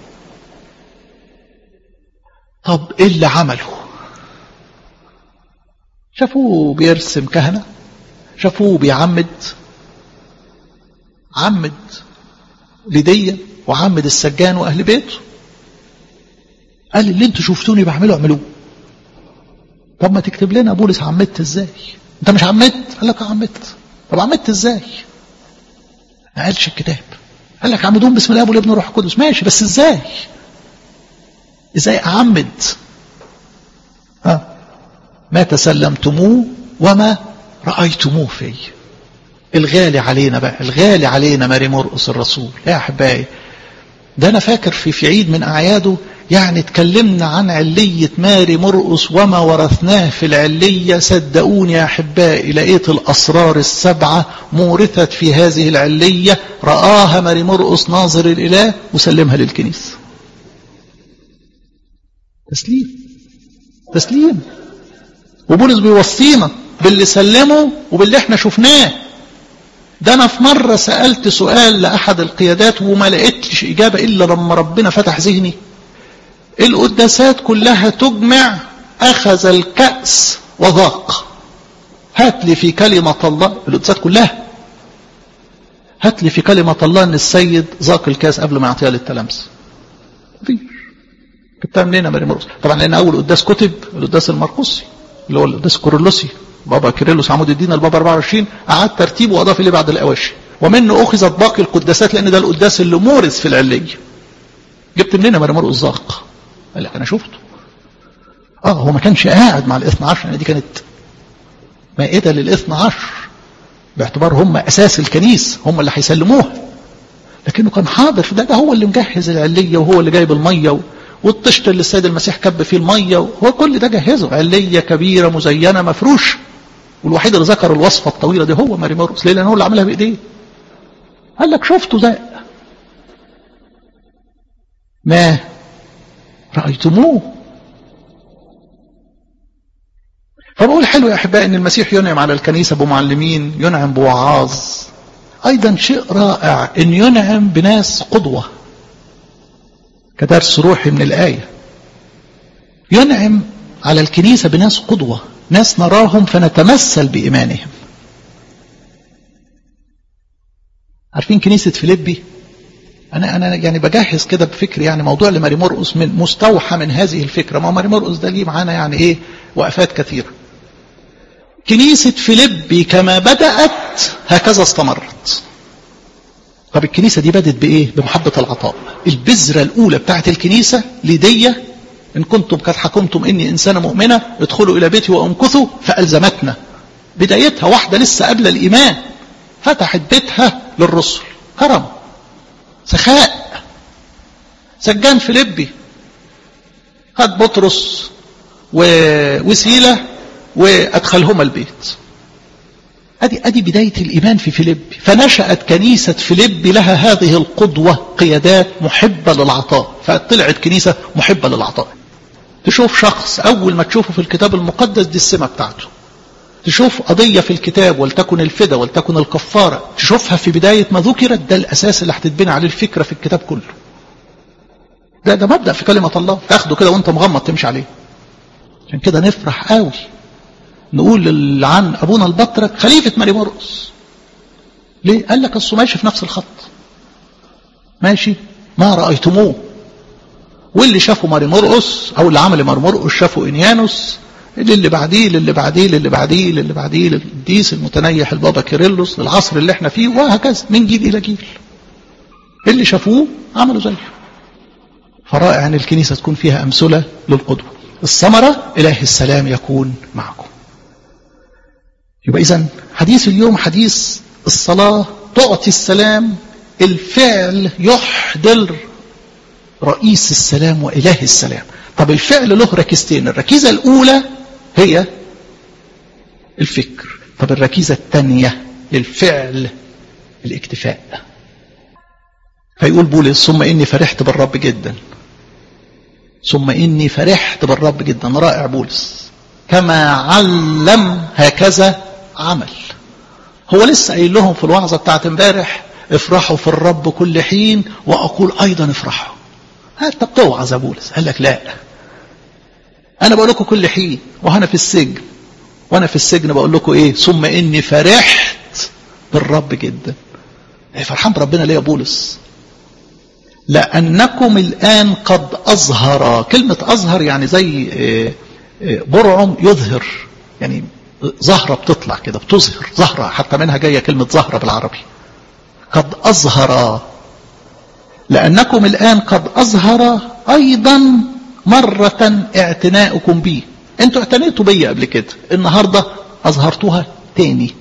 طب ايه اللي عمله شافوه بيرسم كهنه شافوه بيعمد عمد لدية وعمد السجان واهل بيته قال اللي انتوا شفتوني بعمله اعملوه طب ما تكتب لنا بولس عمدت ازاي انت مش عمدت قال لك عمدت طب عمدت ازاي ما قالش الكتاب قال لك عمدون بسم الله والابن والروح القدس ماشي بس ازاي ازاي اعمد ها ما تسلمتموه وما رايتموه في الغالي علينا بقى الغالي علينا ماري مرقس الرسول يا احبائي ده انا فاكر في في عيد من اعياده يعني اتكلمنا عن علية ماري مرقس وما ورثناه في العلية صدقوني يا أحبائي لقيت الأسرار السبعة مورثت في هذه العلية رآها ماري مرقس ناظر الإله وسلمها للكنيسة تسليم تسليم وبولس بيوصينا باللي سلمه وباللي احنا شفناه ده انا في مرة سألت سؤال لأحد القيادات وما لقيتش إجابة إلا لما ربنا فتح ذهني القداسات كلها تجمع أخذ الكأس وذاق هات لي في كلمة الله القداسات كلها هات لي في كلمة الله أن السيد ذاق الكأس قبل ما يعطيها للتلامس مفيش كتبتها منين يا مريم مرقس طبعا لأن أول قداس كتب القداس المرقسي اللي هو القداس الكورولوسي بابا كيرلس عمود الدين البابا 24 أعاد ترتيبه وأضاف إليه بعد الأواشي ومنه أخذت باقي القداسات لأن ده القداس اللي مورث في العلية جبت منين يا مريم مرقس ذاق قال لك انا شفته اه هو ما كانش قاعد مع الاثنى عشر يعني دي كانت مائدة للاثنى عشر باعتبار هم اساس الكنيسة هم اللي هيسلموها لكنه كان حاضر ده, ده هو اللي مجهز العلية وهو اللي جايب المية والطشت اللي السيد المسيح كب فيه المية هو كل ده جهزه علية كبيرة مزينة مفروش والوحيد اللي ذكر الوصفة الطويلة دي هو ماري ماركوس ليه لأن هو اللي عملها بإيديه قال لك شفته ده ما رأيتموه فبقول حلو يا أحبائي أن المسيح ينعم على الكنيسة بمعلمين ينعم بوعاظ أيضا شيء رائع أن ينعم بناس قدوة كدرس روحي من الآية ينعم على الكنيسة بناس قدوة ناس نراهم فنتمثل بإيمانهم عارفين كنيسة فيليبي انا انا يعني بجهز كده بفكر يعني موضوع لماري مرقس من مستوحى من هذه الفكره ما ماري مرقس ده ليه معانا يعني ايه وقفات كثيره كنيسه فيليبي كما بدات هكذا استمرت طب الكنيسه دي بدت بايه بمحبه العطاء البذره الاولى بتاعت الكنيسه لديه ان كنتم قد حكمتم اني انسانه مؤمنه ادخلوا الى بيتي وامكثوا فالزمتنا بدايتها واحده لسه قبل الايمان فتحت بيتها للرسل كرم سخاء سجان فيليبي خد بطرس ووسيلة وأدخلهما البيت أدي, أدي بداية الإيمان في فيليبي فنشأت كنيسة فيليبي لها هذه القدوة قيادات محبة للعطاء فطلعت كنيسة محبة للعطاء تشوف شخص أول ما تشوفه في الكتاب المقدس دي السمة بتاعته تشوف قضية في الكتاب ولتكن الفدا ولتكن الكفارة تشوفها في بداية ما ذكرت ده الأساس اللي هتتبني عليه الفكرة في الكتاب كله ده ده مبدأ في كلمة الله تاخده كده وانت مغمض تمشي عليه عشان كده نفرح قوي نقول عن ابونا البطرك خليفه ماري مرقس ليه قال لك اصله ماشي في نفس الخط ماشي ما رايتموه واللي شافوا ماري مرقس او اللي عمل ماري مرقس شافوا انيانوس اللي بعديه للي بعديه للي بعديه للي بعديه للقديس المتنيح البابا كيرلس للعصر اللي احنا فيه وهكذا من جيل الى جيل اللي شافوه عملوا زيه فرائع ان الكنيسه تكون فيها امثله للقدوه الثمره اله السلام يكون معكم يبقى اذا حديث اليوم حديث الصلاه تعطي السلام الفعل يحضر رئيس السلام واله السلام طب الفعل له ركيزتين الركيزه الاولى هي الفكر طب الركيزه الثانيه للفعل الاكتفاء فيقول بولس ثم اني فرحت بالرب جدا ثم اني فرحت بالرب جدا رائع بولس كما علم هكذا عمل هو لسه قايل لهم في الوعظه بتاعت امبارح افرحوا في الرب كل حين واقول ايضا افرحوا انت بتوعظ يا بولس قال لك لا انا بقول لكم كل حين وانا في السجن وانا في السجن بقول لكم ايه ثم اني فرحت بالرب جدا فرحان بربنا ليه يا بولس لأنكم الآن قد أظهر كلمة أظهر يعني زي برعم يظهر يعني زهرة بتطلع كده بتظهر زهرة حتى منها جاية كلمة زهرة بالعربي قد أظهر لأنكم الآن قد أظهر أيضا مرة اعتناؤكم بي انتوا اعتنيتوا بي قبل كده النهاردة أظهرتوها تاني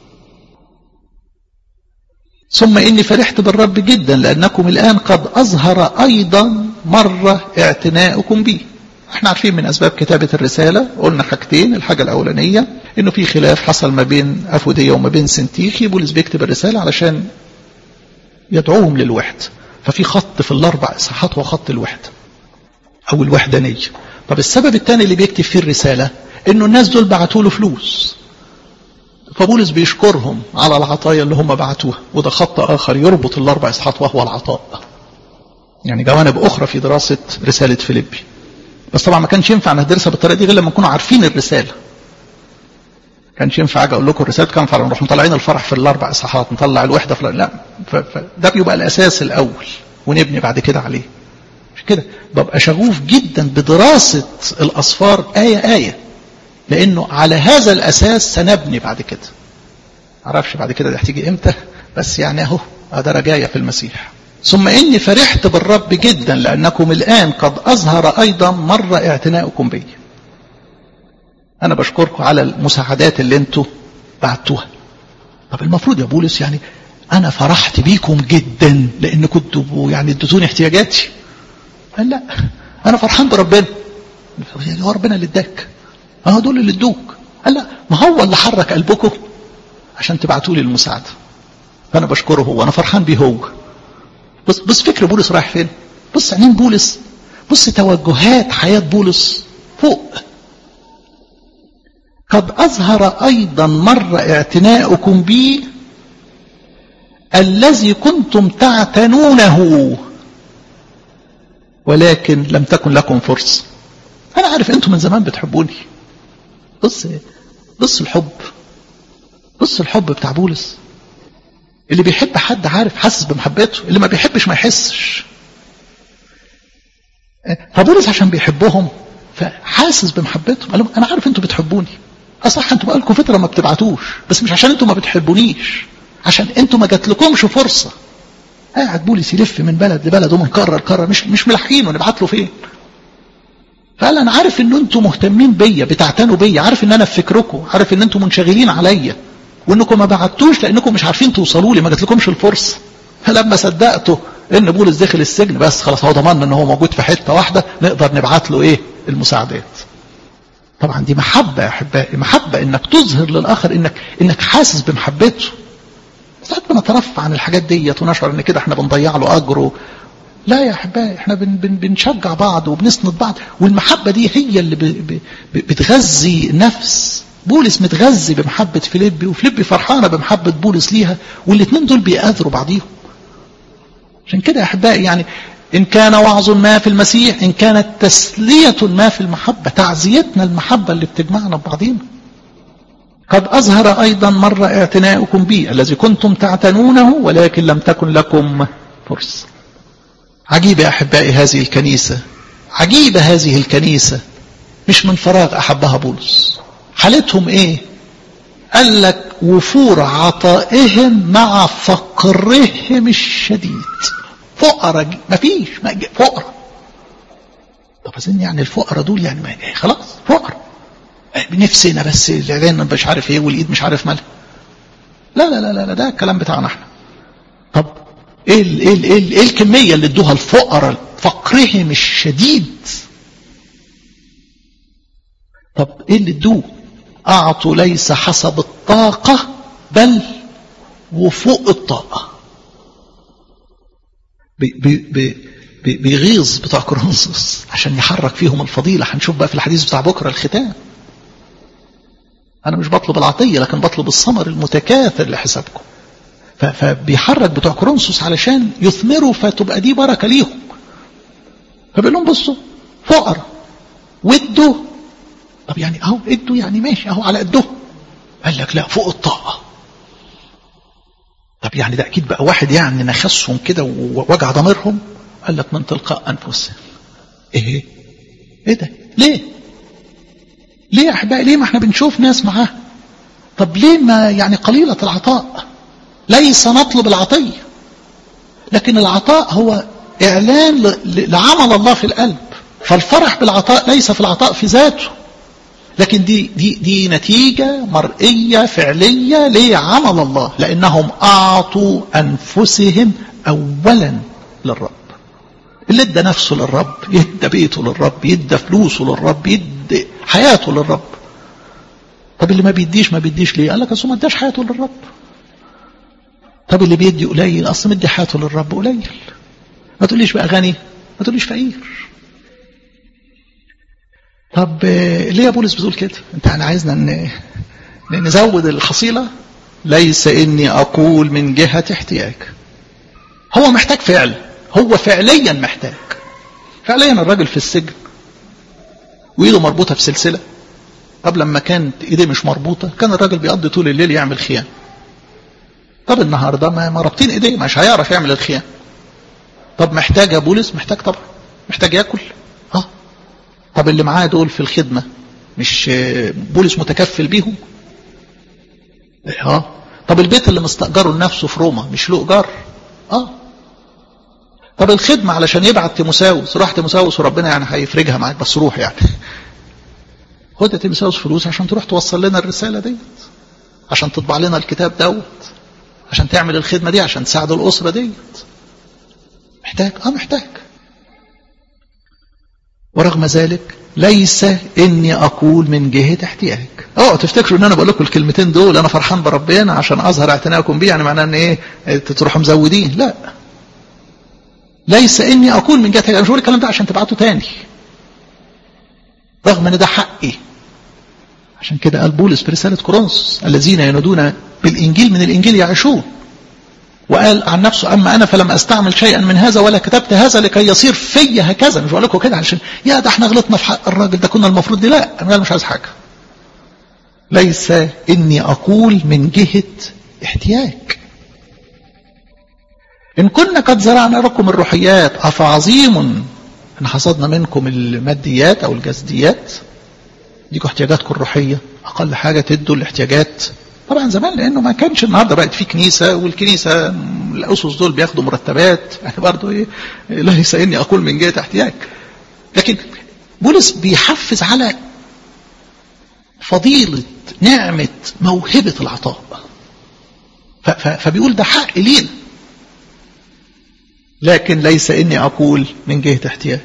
ثم إني فرحت بالرب جدا لأنكم الآن قد أظهر أيضا مرة اعتناؤكم بي احنا عارفين من أسباب كتابة الرسالة قلنا حاجتين الحاجة الأولانية إنه في خلاف حصل ما بين أفودية وما بين سنتيخي بولس بيكتب الرسالة علشان يدعوهم للوحدة ففي خط في الأربع إصحاحات هو خط الوحدة أو الوحدانية طب السبب الثاني اللي بيكتب فيه الرسالة إنه الناس دول بعتوا له فلوس فبولس بيشكرهم على العطايا اللي هم بعتوها وده خط آخر يربط الأربع إصحاحات وهو العطاء يعني جوانب أخرى في دراسة رسالة فيليبي بس طبعا ما كانش ينفع ندرسها بالطريقة دي غير لما نكونوا عارفين الرسالة كانش ينفع اجي اقول لكم الرسالة كان فعلا نروح مطلعين الفرح في الاربع اصحاحات نطلع الوحده في لا فده بيبقى الاساس الاول ونبني بعد كده عليه مش كده ببقى شغوف جدا بدراسه الاصفار ايه ايه لانه على هذا الاساس سنبني بعد كده معرفش بعد كده دي هتيجي امتى بس يعني اهو ده رجاية في المسيح ثم اني فرحت بالرب جدا لانكم الان قد اظهر ايضا مره اعتناؤكم بي انا بشكركم على المساعدات اللي انتوا بعتوها طب المفروض يا بولس يعني انا فرحت بيكم جدا لان كنتوا يعني اديتوني احتياجاتي قال لا انا فرحان بربنا هو ربنا اللي اداك اه دول اللي ادوك قال لا ما هو اللي حرك قلبكم عشان تبعتوا لي المساعده فانا بشكره هو انا فرحان بيه هو بص بص فكر بولس رايح فين بص عينين بولس بص توجهات حياه بولس فوق قد أظهر أيضا مرة اعتناؤكم بي الذي كنتم تعتنونه ولكن لم تكن لكم فرصة أنا عارف أنتم من زمان بتحبوني بص بص الحب بص الحب بتاع بولس اللي بيحب حد عارف حاسس بمحبته اللي ما بيحبش ما يحسش فبولس عشان بيحبهم فحاسس بمحبتهم قال لهم انا عارف انتوا بتحبوني اصح انتوا بقالكم فتره ما بتبعتوش بس مش عشان انتوا ما بتحبونيش عشان انتوا ما جاتلكمش فرصه قاعد بولس يلف من بلد لبلد ومنكرر كرر مش مش ملاحقين ونبعت له فين فقال انا عارف ان انتوا مهتمين بيا بتعتنوا بيا عارف ان انا في فكركم عارف ان انتوا منشغلين عليا وانكم ما بعتوش لانكم مش عارفين توصلوا لي ما جاتلكمش الفرصه فلما صدقتوا ان بولس دخل السجن بس خلاص هو ضمن ان هو موجود في حته واحده نقدر نبعت له ايه المساعدات طبعا دي محبه يا احبائي محبه انك تظهر للاخر انك انك حاسس بمحبته ساعات بنترفع عن الحاجات ديت ونشعر ان كده احنا بنضيع له اجره لا يا احبائي احنا بن بن بنشجع بعض وبنسند بعض والمحبه دي هي اللي ب ب بتغذي النفس بولس متغذي بمحبه فيليبي وفيليبي فرحانه بمحبه بولس ليها والاثنين دول بيقاذروا بعضيهم عشان كده يا احبائي يعني إن كان وعظ ما في المسيح إن كانت تسلية ما في المحبة تعزيتنا المحبة اللي بتجمعنا ببعضينا قد أظهر أيضا مرة اعتناؤكم بي الذي كنتم تعتنونه ولكن لم تكن لكم فرصة عجيبة يا أحبائي هذه الكنيسة عجيبة هذه الكنيسة مش من فراغ أحبها بولس حالتهم إيه قال لك وفور عطائهم مع فقرهم الشديد فقراء مفيش فقراء طب أظن يعني الفقراء دول يعني ما خلاص فقراء نفسنا بس العين مش عارف ايه والايد مش عارف مالها لا لا لا لا ده الكلام بتاعنا احنا طب ايه ال ايه ال ايه, ال إيه الكميه اللي ادوها الفقراء فقرهم الشديد طب ايه اللي ادوه اعطوا ليس حسب الطاقه بل وفوق الطاقه بي بي بي بيغيظ بتوع كورنثوس عشان يحرك فيهم الفضيله هنشوف بقى في الحديث بتاع بكره الختام أنا مش بطلب العطية لكن بطلب الثمر المتكاثر لحسابكم فبيحرك بتوع كورنثوس علشان يثمروا فتبقى دي بركة ليهم فبيقول لهم بصوا فقراء وادوا طب يعني اهو ادوا يعني ماشي اهو على قده قال لك لا فوق الطاقة طب يعني ده اكيد بقى واحد يعني نخسهم كده ووجع ضميرهم قال لك من تلقاء انفسهم ايه ايه ده ليه ليه يا احبائي ليه ما احنا بنشوف ناس معاه طب ليه ما يعني قليلة العطاء ليس نطلب العطية لكن العطاء هو اعلان لعمل الله في القلب فالفرح بالعطاء ليس في العطاء في ذاته لكن دي دي دي نتيجة مرئية فعلية لعمل الله لأنهم أعطوا أنفسهم أولا للرب اللي ادى نفسه للرب يدى بيته للرب يدى فلوسه للرب يدى حياته للرب طب اللي ما بيديش ما بيديش ليه قال لك اصل ما اداش حياته للرب طب اللي بيدي قليل اصل مدي حياته للرب قليل ما تقوليش بقى غني ما تقوليش فقير طب ليه يا بولس بتقول كده انت يعني عايزنا نزود الحصيله ليس اني اقول من جهه احتياج هو محتاج فعلا هو فعليا محتاج فعليا الراجل في السجن وايده مربوطه في سلسله طب لما كانت ايديه مش مربوطه كان الراجل بيقضي طول الليل يعمل خيام طب النهارده ما رابطين ايديه مش هيعرف يعمل الخيام طب محتاج يا بولس محتاج طبعا محتاج ياكل اه طب اللي معاه دول في الخدمه مش بولس متكفل بيهم اه طب البيت اللي مستأجره لنفسه في روما مش له ايجار اه طب الخدمة علشان يبعت تيموساوس روح تيموساوس وربنا يعني هيفرجها معاك بس روح يعني خد يا تيموساوس فلوس عشان تروح توصل لنا الرسالة ديت عشان تطبع لنا الكتاب دوت عشان تعمل الخدمة دي عشان تساعد الأسرة ديت محتاج اه محتاج ورغم ذلك ليس اني اقول من جهة احتياج اه تفتكروا ان انا بقول لكم الكلمتين دول انا فرحان بربنا عشان اظهر اعتناءكم بيه يعني معناه ان ايه تروحوا مزودين لا ليس اني اقول من جهه انا مش بقول الكلام ده عشان تبعته تاني رغم ان ده حقي عشان كده قال بولس في رساله كورنثوس الذين ينادون بالانجيل من الانجيل يعيشون وقال عن نفسه اما انا فلم استعمل شيئا من هذا ولا كتبت هذا لكي يصير في هكذا مش بقول لكم كده عشان يا ده احنا غلطنا في حق الراجل ده كنا المفروض دي لا انا مش عايز حاجه ليس اني اقول من جهه احتياج إن كنا قد زرعنا لكم الروحيات أفعظيم إن حصدنا منكم الماديات أو الجسديات ديكوا احتياجاتكم الروحية أقل حاجة تدوا الاحتياجات طبعا زمان لأنه ما كانش النهاردة بقت في كنيسة والكنيسة الأسس دول بياخدوا مرتبات يعني برضه إيه ليس إني أقول من جهة احتياج لكن بولس بيحفز على فضيلة نعمة موهبة العطاء فبيقول ده حق لينا لكن ليس اني اقول من جهه احتياج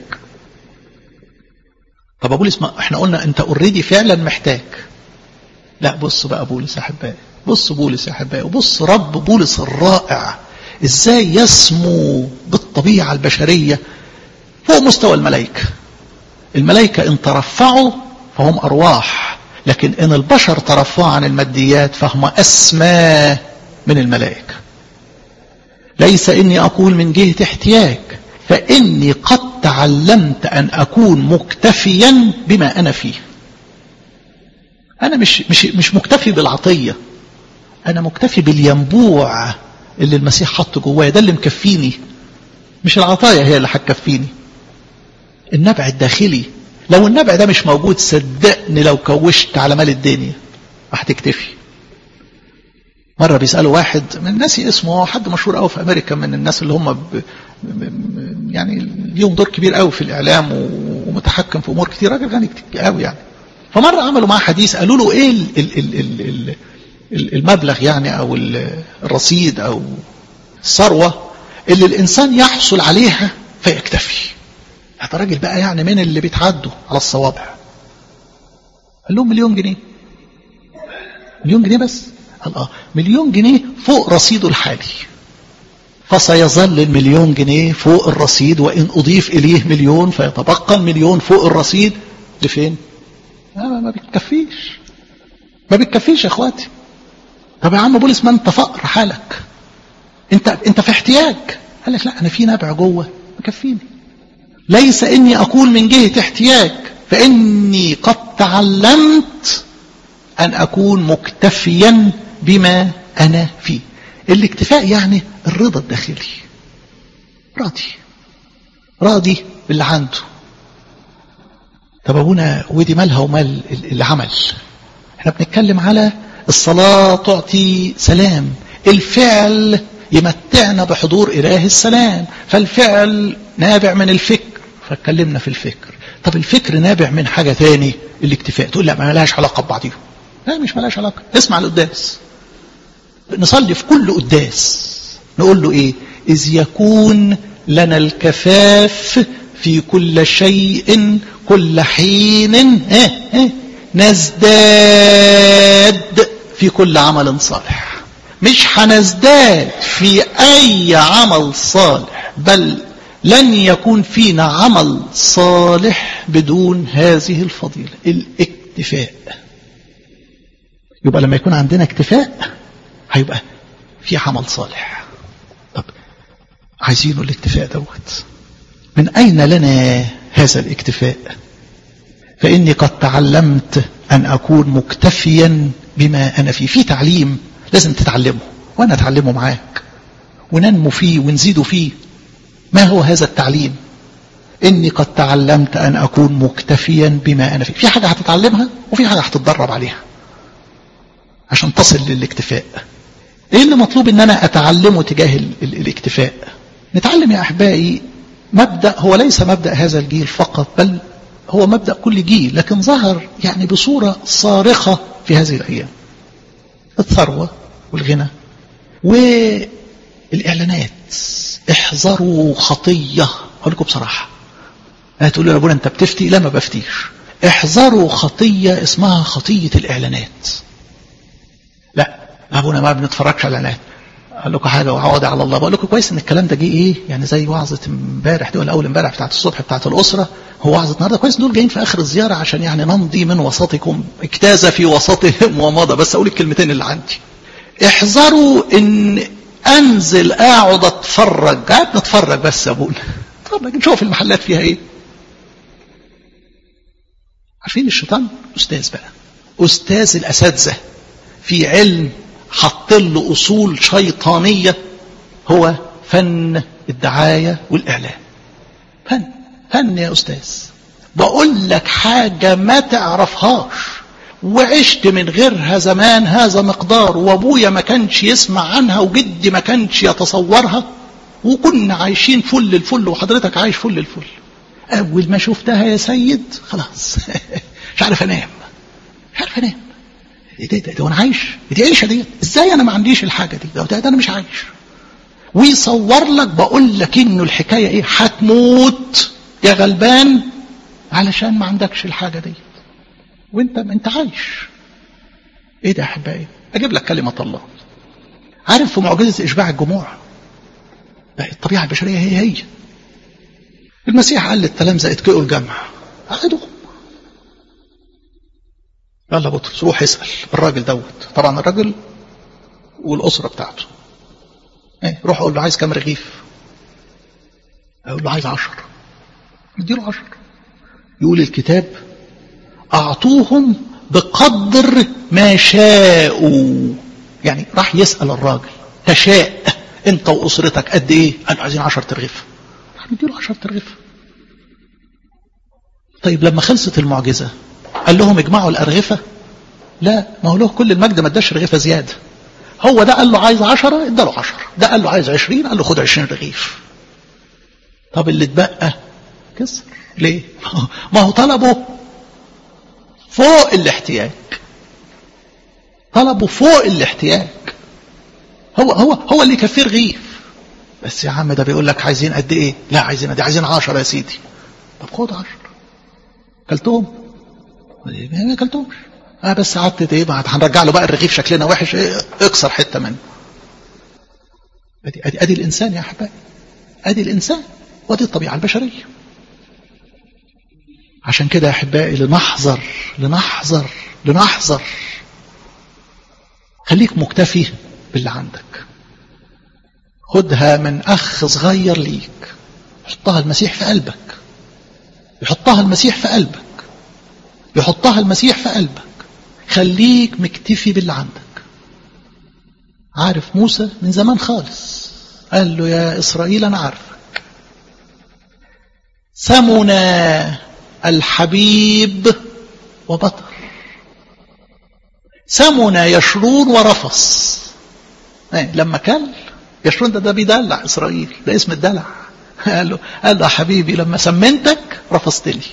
طب بولس ما احنا قلنا انت اوريدي فعلا محتاج لا بص بقى بولس يا احبائي بص بولس يا احبائي وبص رب بولس الرائع ازاي يسمو بالطبيعه البشريه فوق مستوى الملائكه الملائكه ان ترفعوا فهم ارواح لكن ان البشر ترفعوا عن الماديات فهم اسمى من الملائكه ليس اني اقول من جهه احتياج فإني قد تعلمت أن أكون مكتفيا بما أنا فيه أنا مش, مش, مش مكتفي بالعطية أنا مكتفي بالينبوع اللي المسيح حط جوايا ده اللي مكفيني مش العطايا هي اللي هتكفيني النبع الداخلي لو النبع ده مش موجود صدقني لو كوشت على مال الدنيا هتكتفي مرة بيسألوا واحد من ناسي اسمه حد مشهور قوي في أمريكا من الناس اللي هم ب... يعني ليهم دور كبير قوي في الإعلام ومتحكم في أمور كتير راجل غني كتير قوي يعني فمرة عملوا معاه حديث قالوا له إيه ال ال ال ال ال المبلغ يعني أو الرصيد أو الثروة اللي الإنسان يحصل عليها فيكتفي هذا راجل بقى يعني من اللي بيتعدوا على الصوابع قال لهم مليون جنيه مليون جنيه بس قال اه مليون جنيه فوق رصيده الحالي فسيظل المليون جنيه فوق الرصيد وإن أضيف إليه مليون فيتبقى المليون فوق الرصيد لفين آه ما بتكفيش ما بتكفيش يا اخواتي طب يا عم بولس ما انت فقر حالك انت انت في احتياج قال لك لا انا في نبع جوه مكفيني ليس اني اقول من جهه احتياج فاني قد تعلمت ان اكون مكتفيا بما انا فيه الاكتفاء يعني الرضا الداخلي راضي راضي باللي عنده طب ابونا ودي مالها ومال العمل احنا بنتكلم على الصلاة تعطي سلام الفعل يمتعنا بحضور إله السلام فالفعل نابع من الفكر فاتكلمنا في الفكر طب الفكر نابع من حاجة تاني الاكتفاء تقول لا ما لهاش علاقة ببعضيهم لا مش ملهاش علاقة اسمع القداس نصلي في كل قداس نقول له ايه إذ يكون لنا الكفاف في كل شيء كل حين اه اه نزداد في كل عمل صالح مش هنزداد في أي عمل صالح بل لن يكون فينا عمل صالح بدون هذه الفضيلة الاكتفاء يبقى لما يكون عندنا اكتفاء هيبقى في عمل صالح طب عايزينه الاكتفاء دوت من أين لنا هذا الاكتفاء فإني قد تعلمت أن أكون مكتفيا بما أنا فيه في تعليم لازم تتعلمه وأنا أتعلمه معاك وننمو فيه ونزيد فيه ما هو هذا التعليم إني قد تعلمت أن أكون مكتفيا بما أنا فيه في حاجة هتتعلمها وفي حاجة هتتدرب عليها عشان تصل للاكتفاء إيه اللي مطلوب إن أنا أتعلمه تجاه ال ال الاكتفاء نتعلم يا أحبائي مبدأ هو ليس مبدأ هذا الجيل فقط بل هو مبدأ كل جيل لكن ظهر يعني بصورة صارخة في هذه الأيام الثروة والغنى والإعلانات احذروا خطية أقول لكم بصراحة هتقولوا يا أبونا أنت بتفتي لا ما بفتيش احذروا خطية اسمها خطية الإعلانات لا أبونا ما بنتفرجش على الإعلانات قال لكم حاجة وعوضي على الله بقول لكم كويس ان الكلام ده جه ايه يعني زي وعظة امبارح دي ولا اول امبارح بتاعت الصبح بتاعت الاسرة هو وعظة النهارده كويس دول جايين في اخر الزيارة عشان يعني نمضي من وسطكم اجتاز في وسطهم ومضى بس اقول الكلمتين اللي عندي احذروا ان انزل اقعد اتفرج قاعد نتفرج بس يا ابونا اتفرج نشوف المحلات فيها ايه عارفين الشيطان استاذ بقى استاذ الاساتذه في علم حط له اصول شيطانيه هو فن الدعايه والاعلان فن فن يا استاذ بقول لك حاجه ما تعرفهاش وعشت من غيرها زمان هذا مقدار وابويا ما كانش يسمع عنها وجدي ما كانش يتصورها وكنا عايشين فل الفل وحضرتك عايش فل الفل اول ما شفتها يا سيد خلاص مش عارف انام مش عارف انام ايه ده, ده, ده وانا عايش دي عيشه ديت ازاي انا ما عنديش الحاجه دي ده, ده انا مش عايش ويصور لك بقول لك انه الحكايه ايه هتموت يا غلبان علشان ما عندكش الحاجه ديت وانت انت عايش ايه ده يا احبائي اجيب لك كلمه الله عارف في معجزه اشباع الجموع الطبيعه البشريه هي هي المسيح قال للتلامذه اتكئوا الجمع قعدوا يلا بطرس روح اسال الراجل دوت طبعا الراجل والاسره بتاعته ايه روح قول له عايز كام رغيف أقول له عايز عشر نديله عشر يقول الكتاب أعطوهم بقدر ما شاءوا يعني راح يسأل الراجل تشاء انت واسرتك قد ايه قالوا عايزين 10 ترغيف راح نديله 10 ترغيف طيب لما خلصت المعجزة قال لهم اجمعوا الأرغفة لا ما هو له كل المجد ما اداش رغيفة زيادة هو ده قال له عايز عشرة اداله عشرة ده قال له عايز عشرين قال له خد عشرين رغيف طب اللي اتبقى كسر ليه ما هو طلبه فوق الاحتياج طلبه فوق الاحتياج هو هو هو اللي يكفيه رغيف بس يا عم ده بيقول لك عايزين قد ايه لا عايزين قد عايزين 10 يا سيدي طب خد 10 كلتهم ما كلتهمش اه بس قعدت ايه ما هنرجع له بقى الرغيف شكلنا وحش ايه اكسر حته منه ادي ادي ادي الانسان يا احبائي ادي الانسان ودي الطبيعه البشريه عشان كده يا احبائي لنحذر لنحذر لنحذر خليك مكتفي باللي عندك خدها من اخ صغير ليك حطها المسيح في قلبك يحطها المسيح في قلبك يحطها المسيح في قلبك خليك مكتفي باللي عندك عارف موسى من زمان خالص قال له يا إسرائيل أنا عارفك سمنا الحبيب وبطر سمنا يشرون ورفص لما كل يشرون ده ده بيدلع إسرائيل ده اسم الدلع قال له قال له يا حبيبي لما سمنتك رفضت لي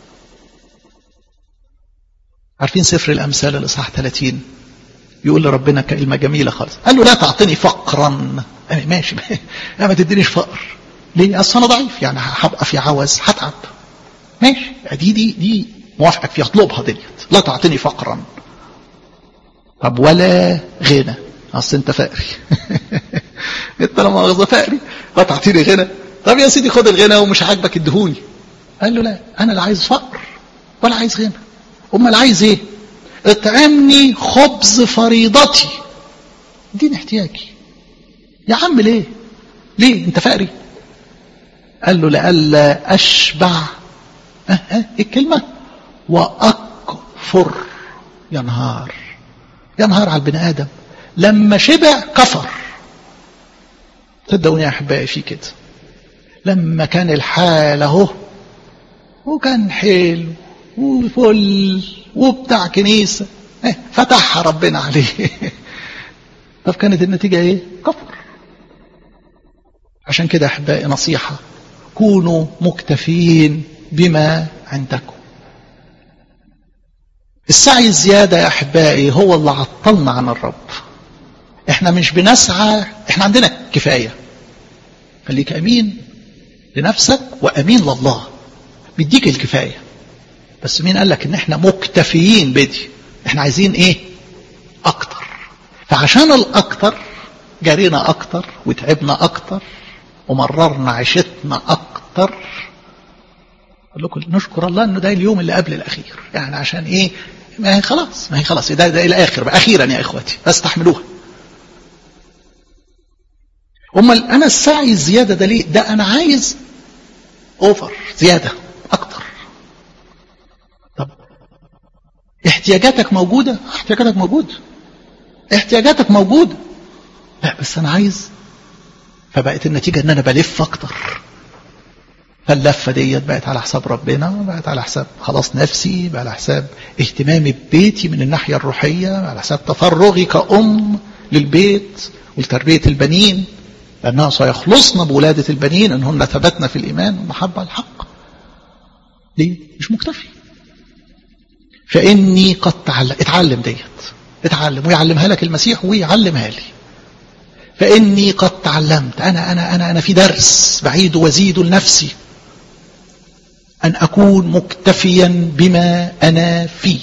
عارفين سفر الأمثال الإصحاح 30 يقول لربنا كلمة جميلة خالص قال له لا تعطيني فقرا ماشي ما تدينيش فقر ليه أصل أنا ضعيف يعني هبقى في عوز هتعب ماشي دي دي دي موافقك فيها اطلبها ديت لا تعطيني فقرا طب ولا غنى اصل انت فقري انت لما مؤاخذه فقري لا تعطيني غنى طب يا سيدي خد الغنى ومش عاجبك ادهوني قال له لا انا لا عايز فقر ولا عايز غنى امال عايز ايه اطعمني خبز فريضتي اديني احتياجي يا عم ليه ليه انت فقري قال له لئلا اشبع اه اه ايه الكلمه واكفر يا نهار يا نهار على البني ادم لما شبع كفر صدقوني يا احبائي في كده لما كان الحال اهو وكان حلو وفل وبتاع كنيسة اه فتحها ربنا عليه طب كانت النتيجة ايه كفر عشان كده احبائي نصيحة كونوا مكتفين بما عندكم السعي الزيادة يا احبائي هو اللي عطلنا عن الرب احنا مش بنسعى احنا عندنا كفاية خليك امين لنفسك وامين لله بيديك الكفايه بس مين قال لك ان احنا مكتفيين بدي احنا عايزين ايه اكتر فعشان الاكتر جرينا اكتر وتعبنا اكتر ومررنا عيشتنا اكتر اقول لكم نشكر الله انه ده اليوم اللي قبل الاخير يعني عشان ايه ما هي خلاص ما هي خلاص ده ده الاخر بقى اخيرا يا اخواتي استحملوها امال انا السعي الزياده ده ليه ده انا عايز اوفر زياده اكتر طب احتياجاتك موجوده احتياجاتك موجوده احتياجاتك موجوده لا بس انا عايز فبقت النتيجه ان انا بلف اكتر فاللفه ديت بقت على حساب ربنا بقت على حساب خلاص نفسي بقى على حساب اهتمامي ببيتي من الناحيه الروحيه على حساب تفرغي كأم للبيت ولتربيه البنين لأنها سيخلصنا بولادة البنين أنهن ثبتنا في الإيمان والمحبة الحق ليه؟ مش مكتفي فإني قد تعلم اتعلم ديت اتعلم ويعلمها لك المسيح ويعلمها لي فإني قد تعلمت أنا أنا أنا أنا في درس بعيد وزيد لنفسي أن أكون مكتفيا بما أنا فيه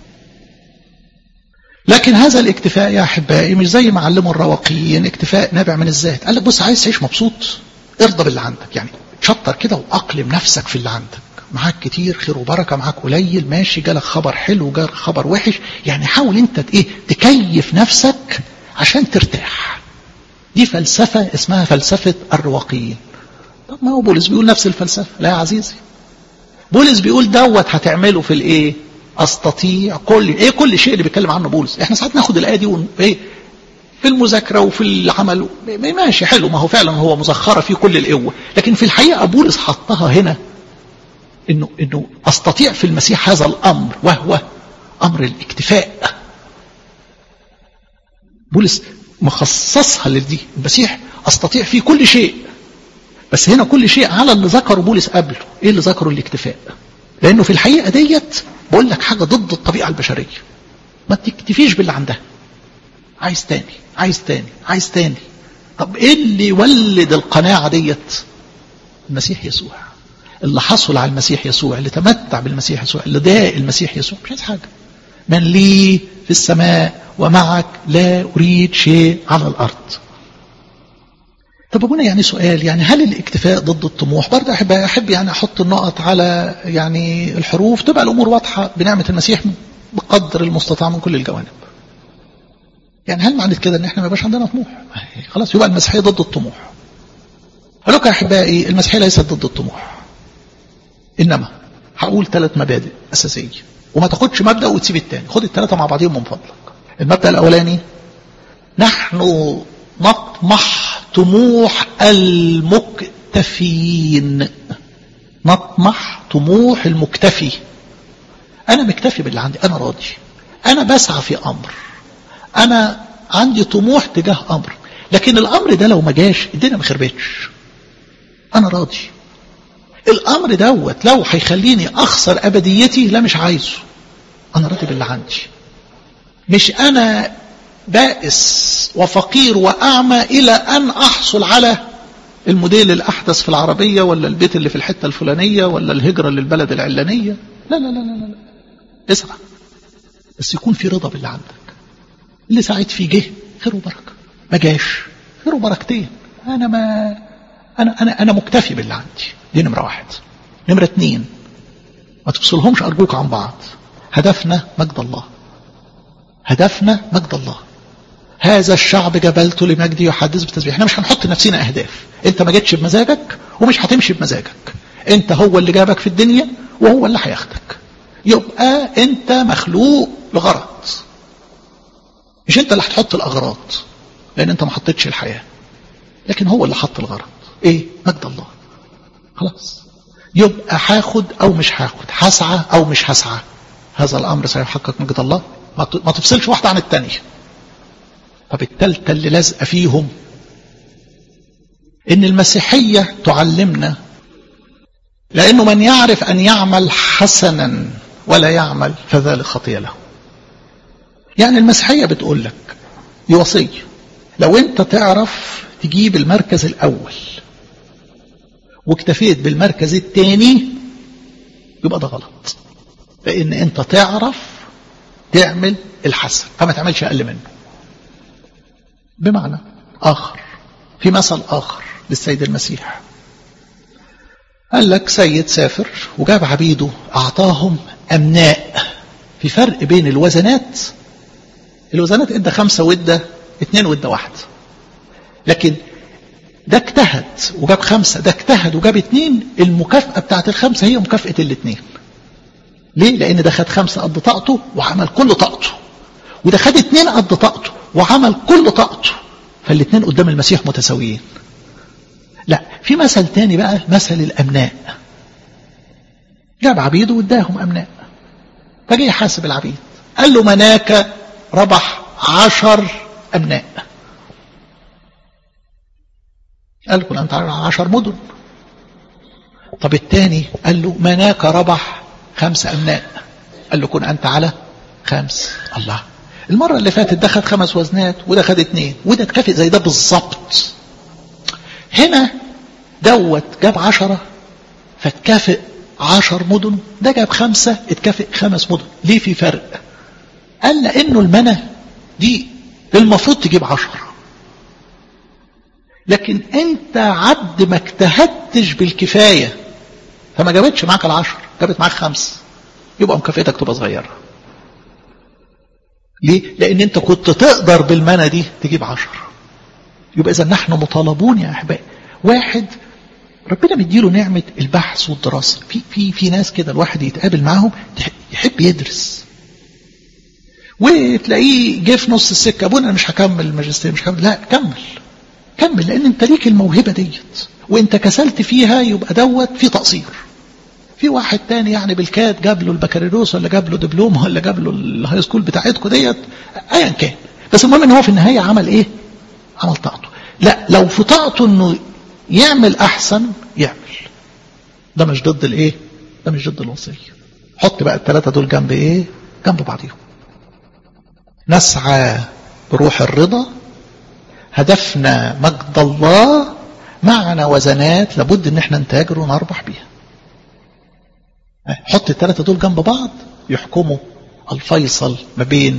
لكن هذا الاكتفاء يا أحبائي مش زي ما علموا الرواقيين اكتفاء نابع من الذات قال لك بص عايز تعيش مبسوط ارضى باللي عندك يعني تشطر كده وأقلم نفسك في اللي عندك معاك كتير خير وبركة معاك قليل ماشي جالك خبر حلو جالك خبر وحش يعني حاول انت ايه تكيف نفسك عشان ترتاح دي فلسفة اسمها فلسفة الرواقيين طب ما هو بولس بيقول نفس الفلسفة لا يا عزيزي بولس بيقول دوت هتعمله في الايه استطيع كل ايه كل شيء اللي بيتكلم عنه بولس احنا ساعات ناخد الايه دي ون... ايه في المذاكره وفي العمل ماشي حلو ما هو فعلا هو مزخره فيه كل القوه لكن في الحقيقه بولس حطها هنا انه انه استطيع في المسيح هذا الامر وهو امر الاكتفاء بولس مخصصها لدي المسيح استطيع فيه كل شيء بس هنا كل شيء على اللي ذكره بولس قبله ايه اللي ذكره الاكتفاء لانه في الحقيقه ديت بقول لك حاجه ضد الطبيعه البشريه ما تكتفيش باللي عندها عايز تاني عايز تاني عايز تاني طب ايه اللي يولد القناعه ديت المسيح يسوع اللي حصل على المسيح يسوع اللي تمتع بالمسيح يسوع اللي داق المسيح يسوع مش عايز حاجه من لي في السماء ومعك لا اريد شيء على الارض طب ابونا يعني سؤال يعني هل الاكتفاء ضد الطموح برضه احب احب يعني احط النقط على يعني الحروف تبقى الامور واضحه بنعمه المسيح بقدر المستطاع من كل الجوانب. يعني هل معنى كده ان احنا ما يبقاش عندنا طموح؟ خلاص يبقى المسيحيه ضد الطموح. اقول لكم يا احبائي المسيحيه ليست ضد الطموح. انما هقول ثلاث مبادئ اساسيه وما تاخدش مبدا وتسيب الثاني، خد الثلاثه مع بعضهم من فضلك. المبدا الاولاني نحن نطمح طموح المكتفين نطمح طموح المكتفي أنا مكتفي باللي عندي أنا راضي أنا بسعى في أمر أنا عندي طموح تجاه أمر لكن الأمر ده لو ما جاش الدنيا ما خربتش أنا راضي الأمر دوت لو هيخليني أخسر أبديتي لا مش عايزه أنا راضي باللي عندي مش أنا بائس وفقير وأعمى إلى أن أحصل على الموديل الأحدث في العربية ولا البيت اللي في الحتة الفلانية ولا الهجرة للبلد العلانية لا لا لا لا لا اسعى بس يكون في رضا باللي عندك اللي ساعد فيه جه خير وبركة ما جاش خير وبركتين أنا ما أنا أنا أنا مكتفي باللي عندي دي نمرة واحد نمرة اتنين ما تفصلهمش أرجوك عن بعض هدفنا مجد الله هدفنا مجد الله هذا الشعب جبلته لمجدي يحدث بالتسبيح احنا مش هنحط لنفسنا اهداف انت ما جتش بمزاجك ومش هتمشي بمزاجك انت هو اللي جابك في الدنيا وهو اللي هياخدك يبقى انت مخلوق لغرض مش انت اللي هتحط الاغراض لان انت ما حطيتش الحياه لكن هو اللي حط الغرض ايه مجد الله خلاص يبقى هاخد او مش هاخد هسعى او مش هسعى هذا الامر سيحقق مجد الله ما تفصلش واحده عن الثانيه طب التالتة اللي لازقة فيهم إن المسيحية تعلمنا لأنه من يعرف أن يعمل حسنا ولا يعمل فذلك خطية له يعني المسيحية بتقول لك دي وصية لو أنت تعرف تجيب المركز الأول واكتفيت بالمركز الثاني يبقى ده غلط لأن أنت تعرف تعمل الحسن فما تعملش أقل منه بمعنى آخر في مثل آخر للسيد المسيح قال لك سيد سافر وجاب عبيده أعطاهم أمناء في فرق بين الوزنات الوزنات ادى خمسة وادى اتنين وادى واحد لكن ده اجتهد وجاب خمسة ده اجتهد وجاب اتنين المكافأة بتاعت الخمسة هي مكافأة الاتنين ليه؟ لأن ده خد خمسة قد طاقته وعمل كل طاقته وده خد اتنين قد طاقته وعمل كل طاقته فالاتنين قدام المسيح متساويين لا في مثل تاني بقى مثل الأمناء جاب عبيده واداهم أمناء فجي يحاسب العبيد قال له مناك ربح عشر أمناء قال له أنت عشر مدن طب التاني قال له مناك ربح خمس أمناء قال له كن أنت على خمس الله المرة اللي فاتت ده خد خمس وزنات وده خد اتنين وده اتكافئ زي ده بالظبط هنا دوت جاب عشرة فاتكافئ عشر مدن ده جاب خمسة اتكافئ خمس مدن ليه في فرق قال لأنه المنى دي المفروض تجيب عشر لكن انت عبد ما اجتهدتش بالكفاية فما جابتش معاك العشر جابت معاك خمس يبقى مكافئتك تبقى صغيره ليه؟ لأن أنت كنت تقدر بالمنى دي تجيب عشر يبقى إذا نحن مطالبون يا أحبائي واحد ربنا مديله نعمة البحث والدراسة في في في ناس كده الواحد يتقابل معاهم يحب يدرس وتلاقيه جه في نص السكة ابونا انا مش هكمل الماجستير مش هكمل لا كمل كمل لان انت ليك الموهبة ديت وانت كسلت فيها يبقى دوت في تقصير في واحد تاني يعني بالكاد جاب له البكالوريوس ولا جاب له دبلوم ولا جاب له الهاي سكول بتاعتكم ديت ايا كان بس المهم ان هو في النهايه عمل ايه؟ عمل طاقته لا لو في طاقته انه يعمل احسن يعمل ده مش ضد الايه؟ ده مش ضد الوصيه حط بقى الثلاثه دول جنب ايه؟ جنب بعضيهم نسعى بروح الرضا هدفنا مجد الله معنا وزنات لابد ان احنا نتاجر ونربح بيها حط الثلاثة دول جنب بعض يحكموا الفيصل ما بين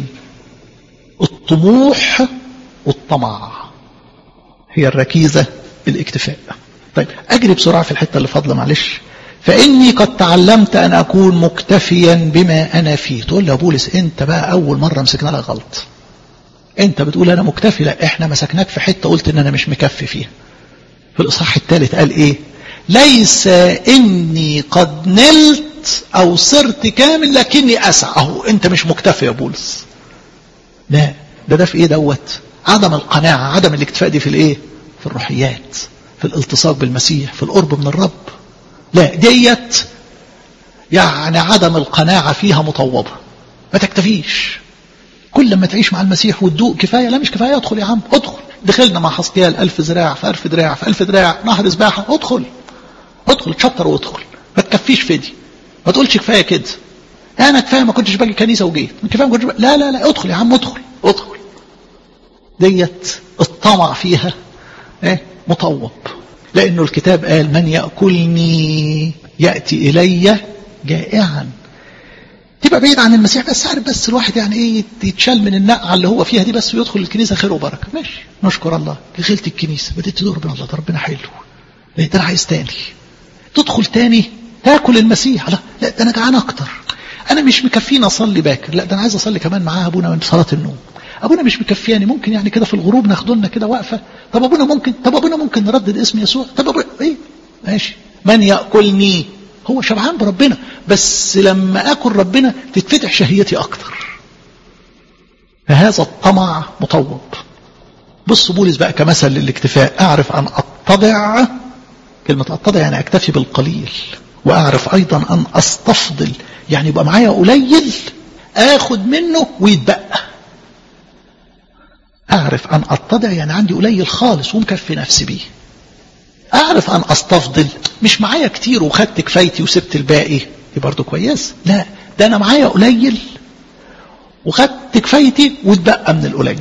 الطموح والطمع هي الركيزة الاكتفاء طيب أجري بسرعة في الحتة اللي فاضلة معلش فإني قد تعلمت أن أكون مكتفيا بما أنا فيه تقول لي يا بولس أنت بقى أول مرة مسكنا لك غلط أنت بتقول أنا مكتفي لا إحنا مسكناك في حتة قلت إن أنا مش مكفي فيها في الإصحاح الثالث قال إيه ليس إني قد نلت أو صرت كامل لكني أسعى أهو أنت مش مكتفي يا بولس لا ده ده في إيه دوت عدم القناعة عدم الاكتفاء دي في الإيه في الروحيات في الالتصاق بالمسيح في القرب من الرب لا ديت يعني عدم القناعة فيها مطوبة ما تكتفيش كل لما تعيش مع المسيح وتدوق كفاية لا مش كفاية ادخل يا عم ادخل دخلنا مع حسقيال ألف ذراع في ألف ذراع في ألف ذراع نهر سباحة ادخل ادخل تشطر وادخل ما تكفيش فدي ما تقولش كفاية كده انا كفاية ما كنتش باجي كنيسة وجيت كفاية ما كنتش باجي. لا لا لا ادخل يا عم ادخل ادخل ديت الطمع فيها ايه مطوب لأنه الكتاب قال من يأكلني يأتي إلي جائعا تبقى بعيد عن المسيح بس عارف بس الواحد يعني ايه يتشال من النقعة اللي هو فيها دي بس ويدخل الكنيسة خير وبركة ماشي نشكر الله دخلت الكنيسة بديت تدور ربنا الله ده ربنا حلو لا ده انا عايز تاني تدخل تاني تاكل المسيح لا لا ده انا جعان اكتر انا مش مكفيني اصلي باكر لا ده انا عايز اصلي كمان معاه ابونا من صلاة النوم ابونا مش مكفياني ممكن يعني كده في الغروب ناخد لنا كده وقفه طب ابونا ممكن طب ابونا ممكن نردد اسم يسوع طب أبونا ايه ماشي من ياكلني هو شبعان بربنا بس لما اكل ربنا تتفتح شهيتي اكتر فهذا الطمع مطوب بص بولس بقى كمثل للاكتفاء اعرف ان اتضع كلمه اتضع يعني اكتفي بالقليل واعرف ايضا ان استفضل يعني يبقى معايا قليل اخد منه ويتبقى أعرف أن أتضع يعني عندي قليل خالص ومكفي نفسي بيه أعرف أن أستفضل مش معايا كتير وخدت كفايتي وسبت الباقي دي برضه كويس لا ده أنا معايا قليل وخدت كفايتي واتبقى من القليل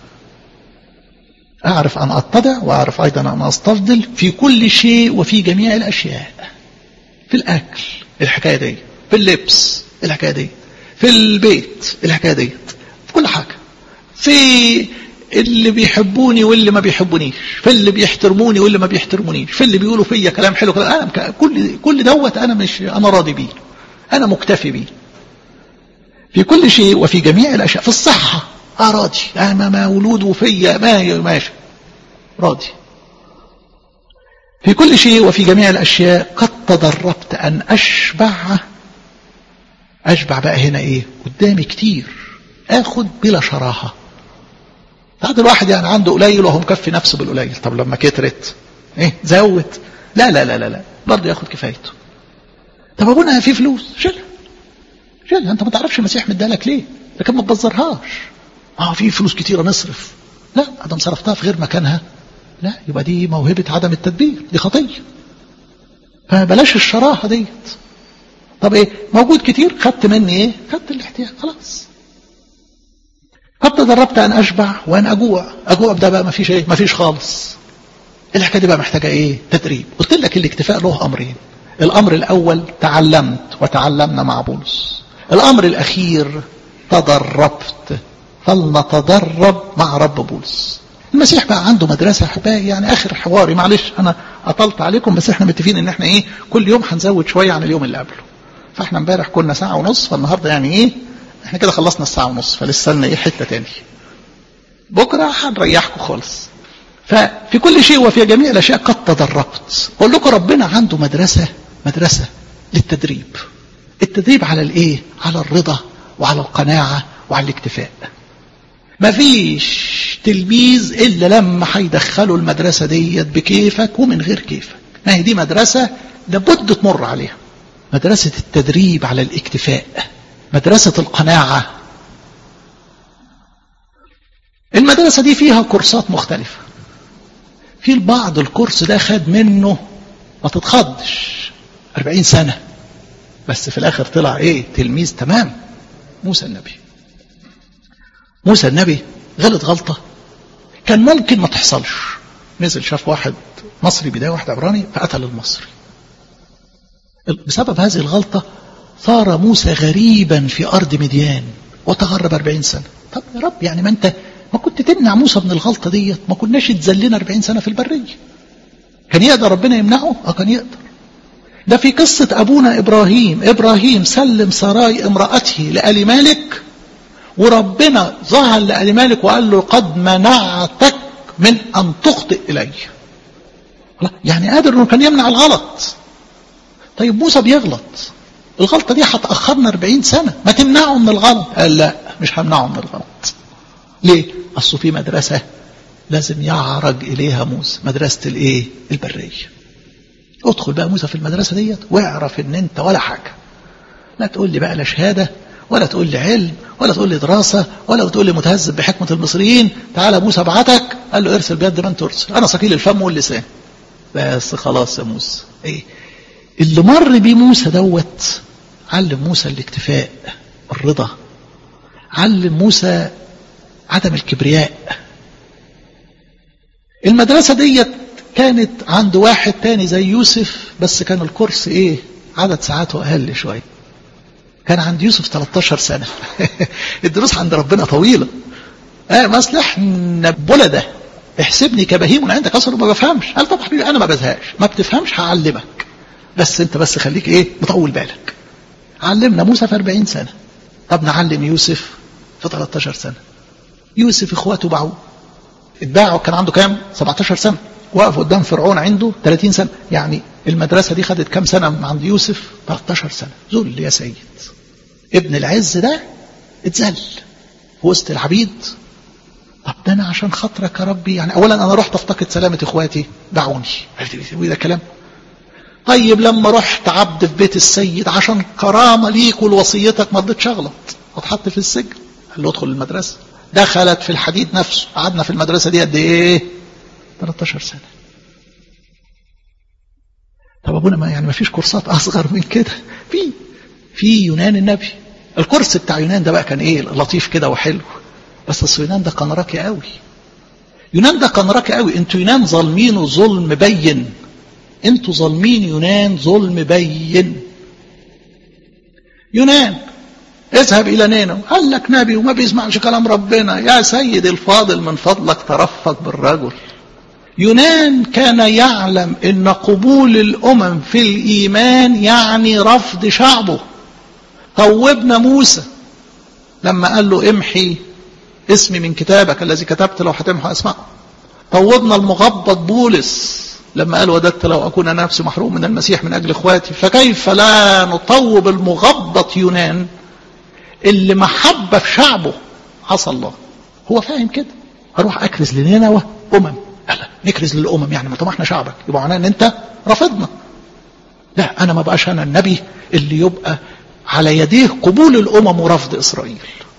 أعرف أن أتضع وأعرف أيضا أن أستفضل في كل شيء وفي جميع الأشياء في الأكل الحكاية دي في اللبس الحكاية دي في البيت الحكاية دي في كل حاجة في اللي بيحبوني واللي ما بيحبونيش في اللي بيحترموني واللي ما بيحترمونيش في اللي بيقولوا فيا كلام حلو كلام انا كل كل دوت انا مش انا راضي بيه انا مكتفي بيه في كل شيء وفي جميع الاشياء في الصحه اه راضي انا مولود وفيا ما ماشي راضي في كل شيء وفي جميع الاشياء قد تدربت ان اشبع اشبع بقى هنا ايه قدامي كتير اخد بلا شراهه بعد الواحد يعني عنده قليل وهو مكفي نفسه بالقليل طب لما كترت ايه زود لا لا لا لا لا برضه ياخد كفايته طب ابونا في فلوس شيلها شيلها انت ما تعرفش المسيح مدالك ليه لكن ما تبذرهاش اه في فلوس كتيره نصرف لا ادم صرفتها في غير مكانها لا يبقى دي موهبه عدم التدبير دي خطيه فبلاش الشراهه ديت طب ايه موجود كتير خدت مني ايه خدت الاحتياج خلاص قد تدربت ان اشبع وان اجوع اجوع ده بقى ما فيش ايه ما فيش خالص الحكايه دي بقى محتاجه ايه تدريب قلت لك الاكتفاء له امرين الامر الاول تعلمت وتعلمنا مع بولس الامر الاخير تدربت فلنتدرب مع رب بولس المسيح بقى عنده مدرسة احبائي يعني اخر حواري معلش انا اطلت عليكم بس احنا متفقين ان احنا ايه كل يوم هنزود شوية عن اليوم اللي قبله فاحنا امبارح كنا ساعة ونص فالنهاردة يعني ايه احنا كده خلصنا الساعة ونص فلسه لنا ايه حتة تاني بكرة هنريحكم خالص ففي كل شيء وفي جميع الاشياء قد تدربت اقول لكم ربنا عنده مدرسه مدرسه للتدريب التدريب على الايه على الرضا وعلى القناعه وعلى الاكتفاء مفيش تلميذ الا لما هيدخله المدرسه ديت بكيفك ومن غير كيفك ما هي دي مدرسه لابد تمر عليها مدرسه التدريب على الاكتفاء مدرسه القناعه المدرسه دي فيها كورسات مختلفه في البعض الكورس ده خد منه ما تتخضش 40 سنه بس في الاخر طلع ايه تلميذ تمام موسى النبي موسى النبي غلط غلطة كان ممكن ما تحصلش نزل شاف واحد مصري بداية واحد عبراني فقتل المصري بسبب هذه الغلطة صار موسى غريبا في أرض مديان وتغرب أربعين سنة طب يا رب يعني ما أنت ما كنت تمنع موسى من الغلطة ديت ما كناش اتذلنا أربعين سنة في البرية كان يقدر ربنا يمنعه اه كان يقدر ده في قصة أبونا إبراهيم إبراهيم سلم سراي امرأته لآل مالك وربنا ظهر لآل مالك وقال له قد منعتك من أن تخطئ إلي يعني قادر أنه كان يمنع الغلط طيب موسى بيغلط الغلطة دي هتأخرنا 40 سنة ما تمنعه من الغلط قال لا مش همنعه من الغلط ليه أصله في مدرسة لازم يعرج إليها موسى مدرسة الإيه البرية ادخل بقى موسى في المدرسة ديت واعرف ان انت ولا حاجة لا تقول لي بقى لا شهادة ولا تقول لي علم ولا تقول لي دراسة ولا تقول لي متهذب بحكمة المصريين تعالى موسى بعتك قال له ارسل بيد من ترسل انا ثقيل الفم واللسان بس خلاص يا موسى ايه اللي مر بيه موسى دوت علم موسى الاكتفاء الرضا علم موسى عدم الكبرياء المدرسة ديت كانت عند واحد تاني زي يوسف بس كان الكورس ايه عدد ساعاته اقل شويه كان عند يوسف 13 سنه الدروس عند ربنا طويله اه ما اصل احنا بلده احسبني كبهيم عندك اصلا ما بفهمش قال طب حبيبي انا ما بزهقش ما بتفهمش هعلمك بس انت بس خليك ايه مطول بالك علمنا موسى في 40 سنه طب نعلم يوسف في 13 سنه يوسف اخواته باعوه اتباعوا كان عنده كام 17 سنه وقف قدام فرعون عنده 30 سنة يعني المدرسة دي خدت كام سنة عند يوسف 13 سنة ذل يا سيد ابن العز ده اتذل في وسط العبيد طب ده انا عشان خاطرك يا ربي يعني اولا انا رحت افتقد سلامة اخواتي باعوني ده كلام طيب لما رحت عبد في بيت السيد عشان كرامة ليك ولوصيتك ما رضيتش اغلط واتحط في السجن قال له ادخل المدرسة دخلت في الحديد نفسه قعدنا في المدرسة دي قد ايه 13 سنة طب ابونا ما يعني ما فيش كورسات اصغر من كده في في يونان النبي الكورس بتاع يونان ده بقى كان ايه لطيف كده وحلو بس اصل يونان ده كان راكي قوي يونان ده كان راكي قوي انتوا يونان ظالمينه ظلم بين انتوا ظالمين يونان ظلم بين يونان اذهب الى نينو قال لك نبي وما بيسمعش كلام ربنا يا سيد الفاضل من فضلك ترفق بالرجل يونان كان يعلم ان قبول الامم في الايمان يعني رفض شعبه طوبنا موسى لما قال له امحي اسمي من كتابك الذي كتبت لو هتمحو اسمعه طوبنا المغبط بولس لما قال وددت لو اكون نفسي محروم من المسيح من اجل اخواتي فكيف لا نطوب المغبط يونان اللي محبه في شعبه عصى الله هو فاهم كده اروح اكرز لنينوى امم لا نكرز للامم يعني ما طب احنا شعبك يبقى معناه ان انت رافضنا لا انا ما بقاش انا النبي اللي يبقى على يديه قبول الامم ورفض اسرائيل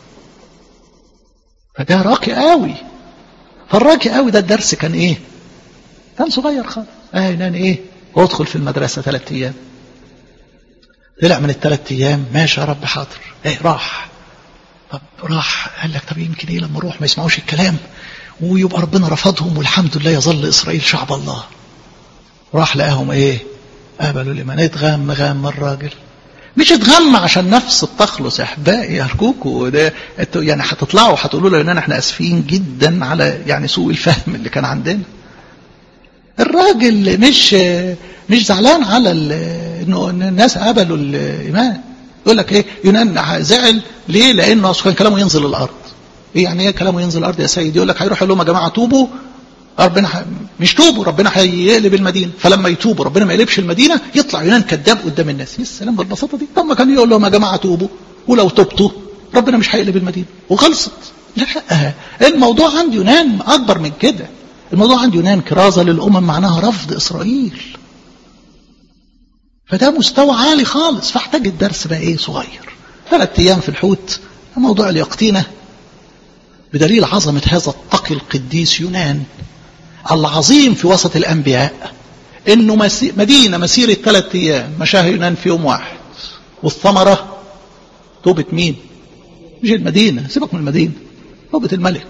فده راقي قوي فالراقي قوي ده الدرس كان ايه كان صغير خالص اه يعني ايه ادخل في المدرسه ثلاث ايام طلع من الثلاث ايام ماشي يا رب حاضر ايه راح طب راح قال لك طب يمكن ايه لما اروح ما يسمعوش الكلام ويبقى ربنا رفضهم والحمد لله يظل إسرائيل شعب الله راح لقاهم إيه قابلوا الإيمان اتغم غم الراجل مش اتغم عشان نفس التخلص يا احبائي ارجوكوا ده يعني هتطلعوا هتقولوا له ان احنا اسفين جدا على يعني سوء الفهم اللي كان عندنا الراجل مش مش زعلان على انه الناس قبلوا الايمان يقول لك ايه يونان زعل ليه لانه كان كلامه ينزل الارض ايه يعني ايه كلامه ينزل الارض يا سيدي يقول لك هيروح يقول لهم يا جماعه توبوا ربنا ح... مش توبوا ربنا هيقلب المدينه فلما يتوبوا ربنا ما يقلبش المدينه يطلع يونان كذاب قدام الناس يا سلام بالبساطه دي طب ما كان يقول لهم يا جماعه توبوا ولو تبتوا ربنا مش هيقلب المدينه وخلصت لا الموضوع عند يونان اكبر من كده الموضوع عند يونان كرازه للامم معناها رفض اسرائيل فده مستوى عالي خالص فاحتاج الدرس بقى ايه صغير ثلاث ايام في الحوت موضوع اليقطينه بدليل عظمه هذا التقي القديس يونان العظيم في وسط الانبياء انه مسي... مدينه مسيره ثلاث ايام مشاها يونان في يوم واحد والثمره توبه مين؟ مش المدينه سيبك من المدينه توبه الملك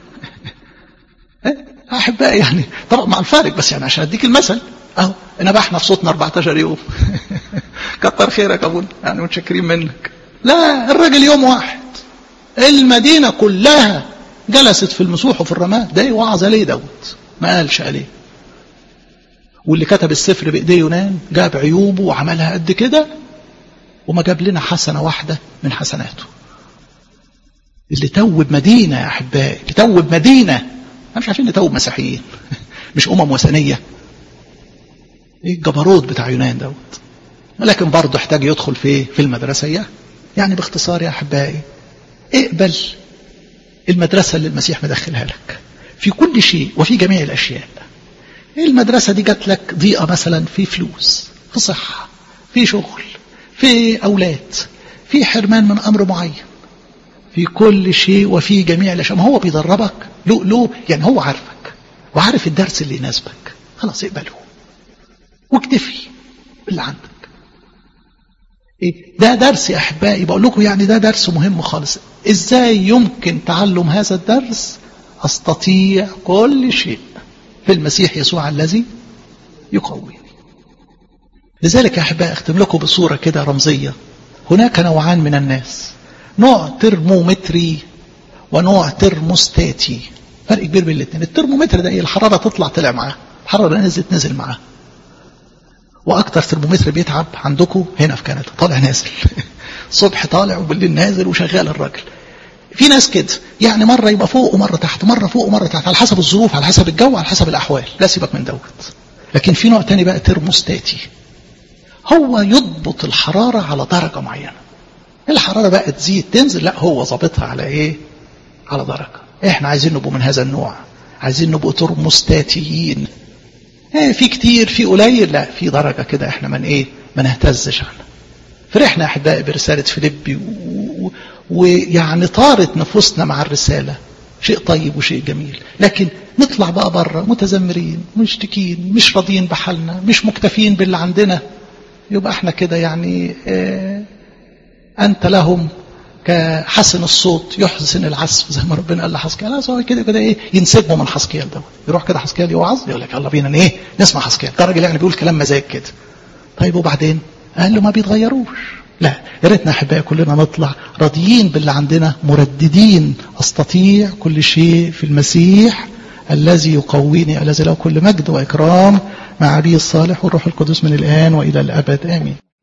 احبائي يعني طبعا مع الفارق بس يعني عشان اديك المثل اهو نبحنا في صوتنا 14 يوم كتر خيرك يا ابونا يعني متشكرين منك لا الراجل يوم واحد المدينه كلها جلست في المسوح وفي الرماد ده وعظ ليه دوت ما قالش عليه واللي كتب السفر بايديه يونان جاب عيوبه وعملها قد كده وما جاب لنا حسنه واحده من حسناته اللي توب مدينه يا احبائي اللي توب مدينه احنا مش عارفين نتوب مسيحيين مش امم وثنيه ايه الجبروت بتاع يونان دوت لكن برضه احتاج يدخل في في المدرسه يعني باختصار يا احبائي اقبل المدرسه اللي المسيح مدخلها لك في كل شيء وفي جميع الاشياء المدرسه دي جات لك ضيقه مثلا في فلوس في صحه في شغل في اولاد في حرمان من امر معين في كل شيء وفي جميع الاشياء ما هو بيدربك له له يعني هو عارفك وعارف الدرس اللي يناسبك خلاص اقبله واكتفي باللي عندك إيه ده درس يا احبائي بقول لكم يعني ده درس مهم خالص ازاي يمكن تعلم هذا الدرس استطيع كل شيء في المسيح يسوع الذي يقويني لذلك يا احبائي اختم لكم بصوره كده رمزيه هناك نوعان من الناس نوع ترمومتري ونوع ترموستاتي فرق كبير بين الاثنين الترمومتر ده ايه الحراره تطلع طلع معاه الحراره نزلت نزل معاه واكتر ترمومتر بيتعب عندكم هنا في كندا طالع نازل الصبح طالع وبالليل نازل وشغال الراجل في ناس كده يعني مره يبقى فوق ومره تحت مره فوق ومره تحت على حسب الظروف على حسب الجو على حسب الاحوال لا سيبك من دوت لكن في نوع تاني بقى ترموستاتي هو يضبط الحراره على درجه معينه الحراره بقى تزيد تنزل لا هو ظابطها على ايه على درجه احنا عايزين نبقوا من هذا النوع عايزين نبقوا ترموستاتيين ايه في كتير في قليل لا في درجه كده احنا من ايه ما نهتزش عنها فرحنا احبائي برساله فيليبي ويعني طارت نفوسنا مع الرساله شيء طيب وشيء جميل لكن نطلع بقى بره متذمرين مشتكين مش راضيين بحالنا مش مكتفين باللي عندنا يبقى احنا كده يعني اه انت لهم كحسن الصوت يحسن العزف زي ما ربنا قال لحسكيال هو كده كده ايه ينسبه من حسكيال ده يروح كده حسكيال يوعظ يقول لك يلا بينا ايه نسمع حسكيال ده راجل يعني بيقول كلام مزاج كده طيب وبعدين قال له ما بيتغيروش لا يا ريتنا احبائي كلنا نطلع راضيين باللي عندنا مرددين استطيع كل شيء في المسيح الذي يقويني الذي له كل مجد واكرام مع ابي الصالح والروح القدس من الان والى الابد امين